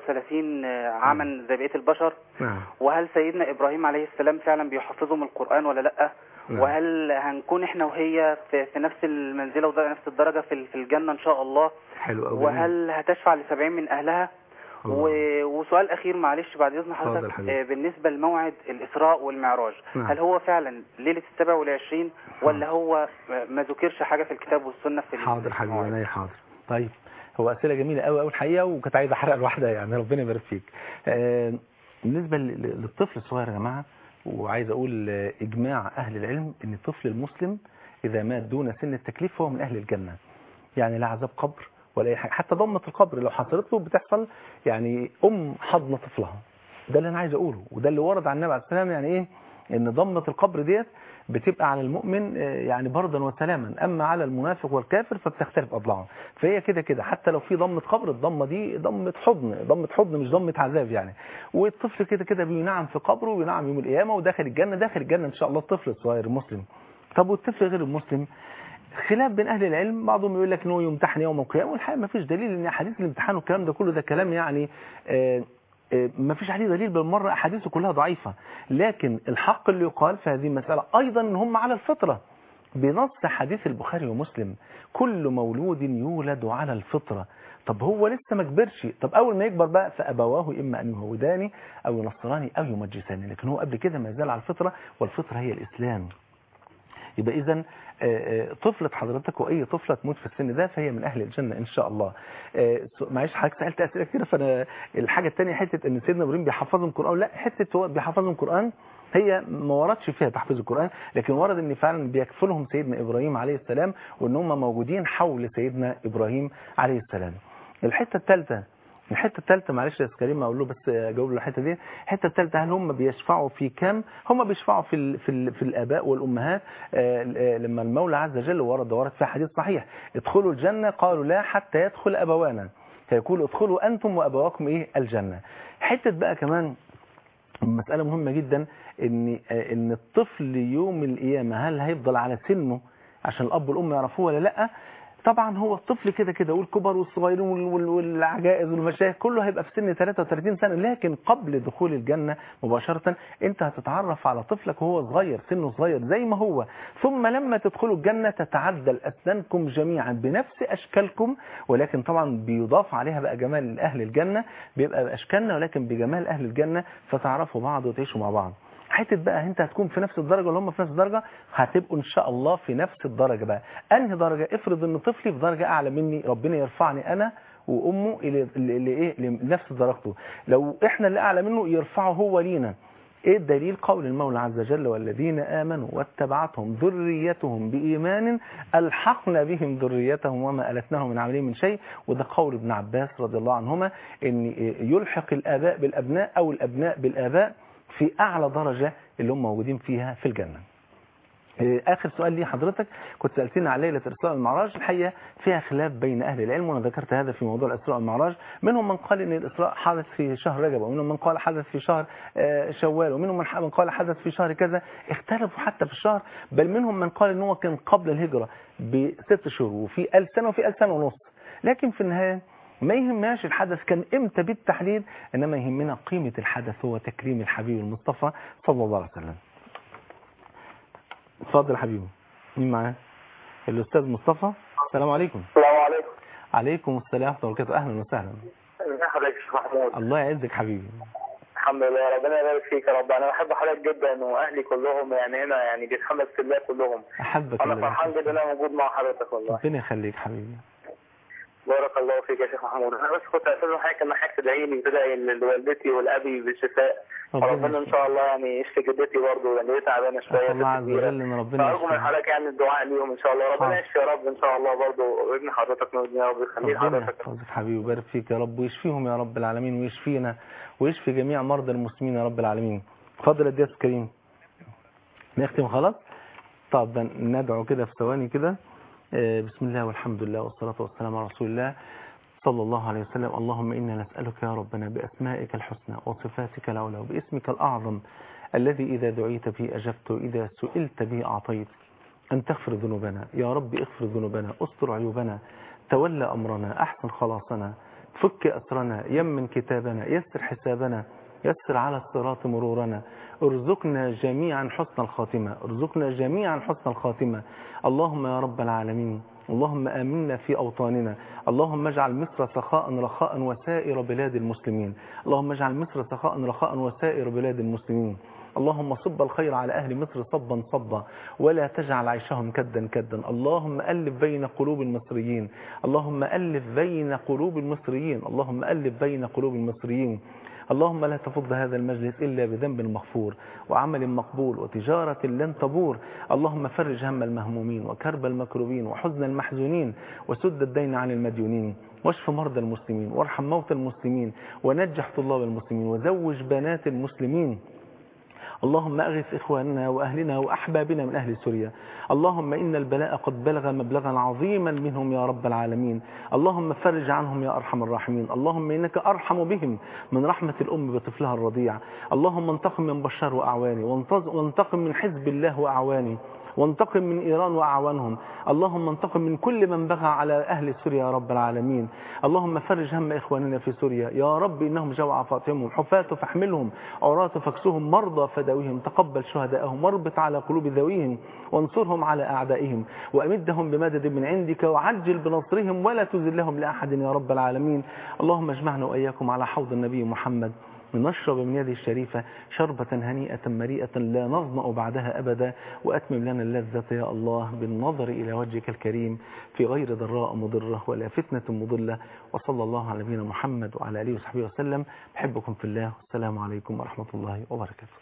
Speaker 3: 33 عاما زي بقيه البشر
Speaker 2: نعم
Speaker 3: وهل سيدنا ابراهيم عليه السلام فعلا بيحفظهم القران ولا لا
Speaker 2: نعم.
Speaker 3: وهل هنكون احنا وهي في, في نفس المنزله ونفس الدرجه في ال- في الجنه ان شاء الله
Speaker 2: حلو قوي
Speaker 3: وهل هتشفع لسبعين من أهلها و... وسؤال أخير معلش بعد إذن
Speaker 2: اتفضل
Speaker 3: حضرتك
Speaker 2: حبيبي.
Speaker 3: آه، بالنسبة لموعد الإسراء والمعراج
Speaker 2: نعم.
Speaker 3: هل هو فعلا ليلة السبع والعشرين ولا هو آه، ما ذكرش حاجة في الكتاب والسنة في ال-
Speaker 2: حاضر
Speaker 3: في
Speaker 2: حبيبي
Speaker 3: الموعد؟
Speaker 2: انا حاضر طيب هو اسئله جميله قوي قوي الحقيقه وكنت عايز احرق لوحدها يعني ربنا يبارك فيك آه، بالنسبه ل- ل- للطفل الصغير يا جماعه وعايز اقول آه، اجماع اهل العلم ان الطفل المسلم اذا مات دون سن التكليف فهو من اهل الجنه يعني لا عذاب قبر ولا اي حاجه حتى ضمه القبر لو حصلت له بتحصل يعني ام حضن طفلها ده اللي انا عايز اقوله وده اللي ورد عن النبي عليه السلام يعني ايه ان ضمه القبر ديت بتبقى على المؤمن آه، يعني بردا وسلاما اما على المنافق والكافر فبتختلف اضلاعه فهي كده كده حتى لو في ضمه قبر الضمه دي ضمه حضن ضمه حضن مش ضمه عذاب يعني والطفل كده كده بينعم في قبره وبينعم يوم القيامه وداخل الجنه داخل الجنه ان شاء الله الطفل الصغير المسلم طب والطفل غير المسلم خلاف بين اهل العلم بعضهم يقول لك انه يمتحن يوم القيامه والحقيقه ما فيش دليل ان احاديث الامتحان والكلام ده كله ده كلام يعني آه، آه، ما فيش عليه دليل بالمره احاديثه كلها ضعيفه لكن الحق اللي يقال في هذه المساله ايضا ان هم على الفطره بنص حديث البخاري ومسلم كل مولود يولد على الفطره طب هو لسه ما كبرش طب اول ما يكبر بقى فابواه اما ان يهوداني او ينصراني او يمجساني لكن هو قبل كده ما زال على الفطره والفطره هي الاسلام يبقى اذا طفلة حضرتك واي طفلة تموت في السن ده فهي من اهل الجنة ان شاء الله آه، س- معلش حضرتك سالت اسئله كتير فانا الحاجه الثانيه حته ان سيدنا ابراهيم بيحفظهم قران لا حته هو بيحفظهم قران هي ما وردش فيها تحفيظ القران لكن ورد ان فعلا بيكفلهم سيدنا ابراهيم عليه السلام وان هم موجودين حول سيدنا ابراهيم عليه السلام الحته الثالثه الحته الثالثه معلش يا أستاذ كريم اقول له بس اجاوب له الحته دي الحته الثالثه هل هم بيشفعوا في كم هم بيشفعوا في ال في, ال في الاباء والامهات آه، آه، لما المولى عز وجل ورد ورد في حديث صحيح ادخلوا الجنه قالوا لا حتى يدخل ابوانا فيقول ادخلوا أنتم وأبواكم إيه الجنة حتة بقى كمان مسألة مهمة جدا ان ان الطفل يوم القيامة هل هيفضل على سنه عشان الاب والام يعرفوه ولا لا طبعا هو الطفل كده كده والكبر والصغيرين وال- وال- والعجائز والمشايخ كله هيبقى في سن 33 سنة لكن قبل دخول الجنة مباشرة انت هتتعرف على طفلك وهو صغير سنه صغير زي ما هو ثم لما تدخلوا الجنة تتعدل أسنانكم جميعا بنفس أشكالكم ولكن طبعا بيضاف عليها بقى جمال أهل الجنة بيبقى بأشكالنا ولكن بجمال أهل الجنة فتعرفوا بعض وتعيشوا مع بعض حته بقى انت هتكون في نفس الدرجه ولا هم في نفس الدرجه هتبقوا ان شاء الله في نفس الدرجه بقى انهي درجه افرض ان طفلي في درجه اعلى مني ربنا يرفعني انا وامه الى لايه لنفس درجته لو احنا اللي اعلى منه يرفعه هو لينا ايه الدليل قول المولى عز وجل والذين امنوا واتبعتهم ذريتهم بايمان الحقنا بهم ذريتهم وما التناهم من عملهم من شيء وده قول ابن عباس رضي الله عنهما ان يلحق الاباء بالابناء او الابناء بالاباء في اعلى درجه اللي هم موجودين فيها في الجنه آه، اخر سؤال لي حضرتك كنت سالتني على ليله الاسراء والمعراج الحقيقه فيها خلاف بين اهل العلم وانا ذكرت هذا في موضوع الاسراء والمعراج منهم من قال ان الاسراء حدث في شهر رجب ومنهم من قال حدث في شهر آه، شوال ومنهم من ح- من قال حدث في شهر كذا اختلفوا حتى في الشهر بل منهم من قال ان هو كان قبل الهجره بست شهور وفي ألف سنه وفي ألف سنه ونص لكن في النهايه ما يهمناش الحدث كان امتى بالتحديد انما يهمنا قيمه الحدث هو تكريم الحبيب المصطفى صلى الله عليه وسلم اتفضل يا حبيبي مين معاه الاستاذ مصطفى السلام عليكم
Speaker 4: السلام عليكم
Speaker 2: عليكم السلام ورحمه الله وبركاته اهلا وسهلا
Speaker 4: ازي حضرتك يا شيخ محمود
Speaker 2: الله يعزك حبيبي
Speaker 4: الحمد لله ربنا يبارك فيك يا رب انا بحب حضرتك جدا واهلي كلهم يعني هنا يعني بيتحمس في الله كلهم
Speaker 2: احبك
Speaker 4: انا
Speaker 2: الله
Speaker 4: فرحان جدا ان انا موجود مع حضرتك والله
Speaker 2: ربنا يخليك حبيبي
Speaker 4: بارك الله فيك يا شيخ محمود انا بس كنت اسال حضرتك ان حضرتك تدعي لي تدعي لوالدتي ولابي بالشفاء
Speaker 2: ربنا
Speaker 4: ربنا ان شاء الله يعني يشفي جدتي برضه لان هي تعبانه شويه
Speaker 2: اسال الله
Speaker 4: ست
Speaker 2: عز
Speaker 4: كبيرة.
Speaker 2: وجل ان ربنا
Speaker 4: فارجو من
Speaker 2: يشفيها
Speaker 4: حضرتك يعني الدعاء ليهم ان شاء الله ربنا
Speaker 2: حاضر.
Speaker 4: يشفي يا رب ان شاء الله برضه وابن حضرتك نودني يا رب يخليه
Speaker 2: ربنا
Speaker 4: لحضرتك
Speaker 2: يحفظك حبيبي ويبارك فيك يا رب ويشفيهم يا رب العالمين ويشفينا ويشفي جميع مرضى المسلمين يا رب العالمين اتفضل يا دياس كريم نختم خلاص طب ندعو كده في ثواني كده آه، بسم الله والحمد لله والصلاة والسلام على رسول الله صلى الله عليه وسلم اللهم إنا نسألك يا ربنا بأسمائك الحسنى وصفاتك العلى وباسمك الأعظم الذي إذا دعيت به أجبت وإذا سئلت به أعطيت أن تغفر ذنوبنا يا رب اغفر ذنوبنا استر عيوبنا تولى أمرنا أحسن خلاصنا فك أسرنا يمن كتابنا يسر حسابنا يسر على الصراط مرورنا ارزقنا جميعا حسن الخاتمة ارزقنا جميعا حسن الخاتمة اللهم يا رب العالمين اللهم آمنا في أوطاننا اللهم اجعل مصر سخاء رخاء وسائر بلاد المسلمين اللهم اجعل مصر سخاء رخاء وسائر بلاد المسلمين اللهم صب الخير على أهل مصر صبا صبا ولا تجعل عيشهم كدا كدا اللهم ألف بين قلوب المصريين اللهم ألف بين قلوب المصريين اللهم ألف بين قلوب المصريين اللهم لا تفض هذا المجلس إلا بذنب مغفور وعمل مقبول وتجارة لن تبور اللهم فرج هم المهمومين وكرب المكروبين وحزن المحزونين وسد الدين عن المديونين واشف مرضى المسلمين وارحم موتى المسلمين ونجح طلاب المسلمين وزوج بنات المسلمين اللهم أغث إخواننا وأهلنا وأحبابنا من أهل سوريا اللهم إن البلاء قد بلغ مبلغا عظيما منهم يا رب العالمين اللهم فرج عنهم يا أرحم الراحمين اللهم إنك أرحم بهم من رحمة الأم بطفلها الرضيع اللهم انتقم من بشار وأعوانه وانتظ- وانتقم من حزب الله وأعوانه وانتقم من إيران وأعوانهم اللهم انتقم من كل من بغى على أهل سوريا يا رب العالمين اللهم فرج هم إخواننا في سوريا يا رب إنهم جوع فاطمهم حفاة فاحملهم عراة فاكسوهم مرضى فداويهم تقبل شهداءهم واربط على قلوب ذويهم وانصرهم على أعدائهم وأمدهم بمدد من عندك وعجل بنصرهم ولا تزلهم لأحد يا رب العالمين اللهم اجمعنا وإياكم على حوض النبي محمد نشرب من يده الشريفة شربة هنيئة مريئة لا نظمأ بعدها أبدا وأتمم لنا اللذة يا الله بالنظر إلى وجهك الكريم في غير ضراء مضرة ولا فتنة مضلة وصلى الله على نبينا محمد وعلى آله وصحبه وسلم بحبكم في الله والسلام عليكم ورحمة الله وبركاته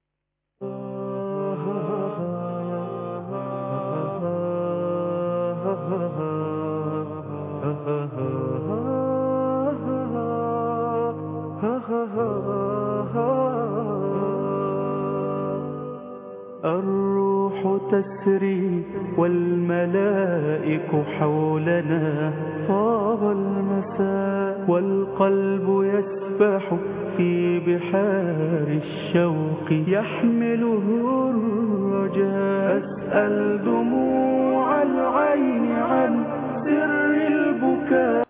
Speaker 1: الروح تسري والملائك حولنا طاب المساء والقلب يسبح في بحار الشوق يحمله الرجاء أسأل دموع العين عن سر البكاء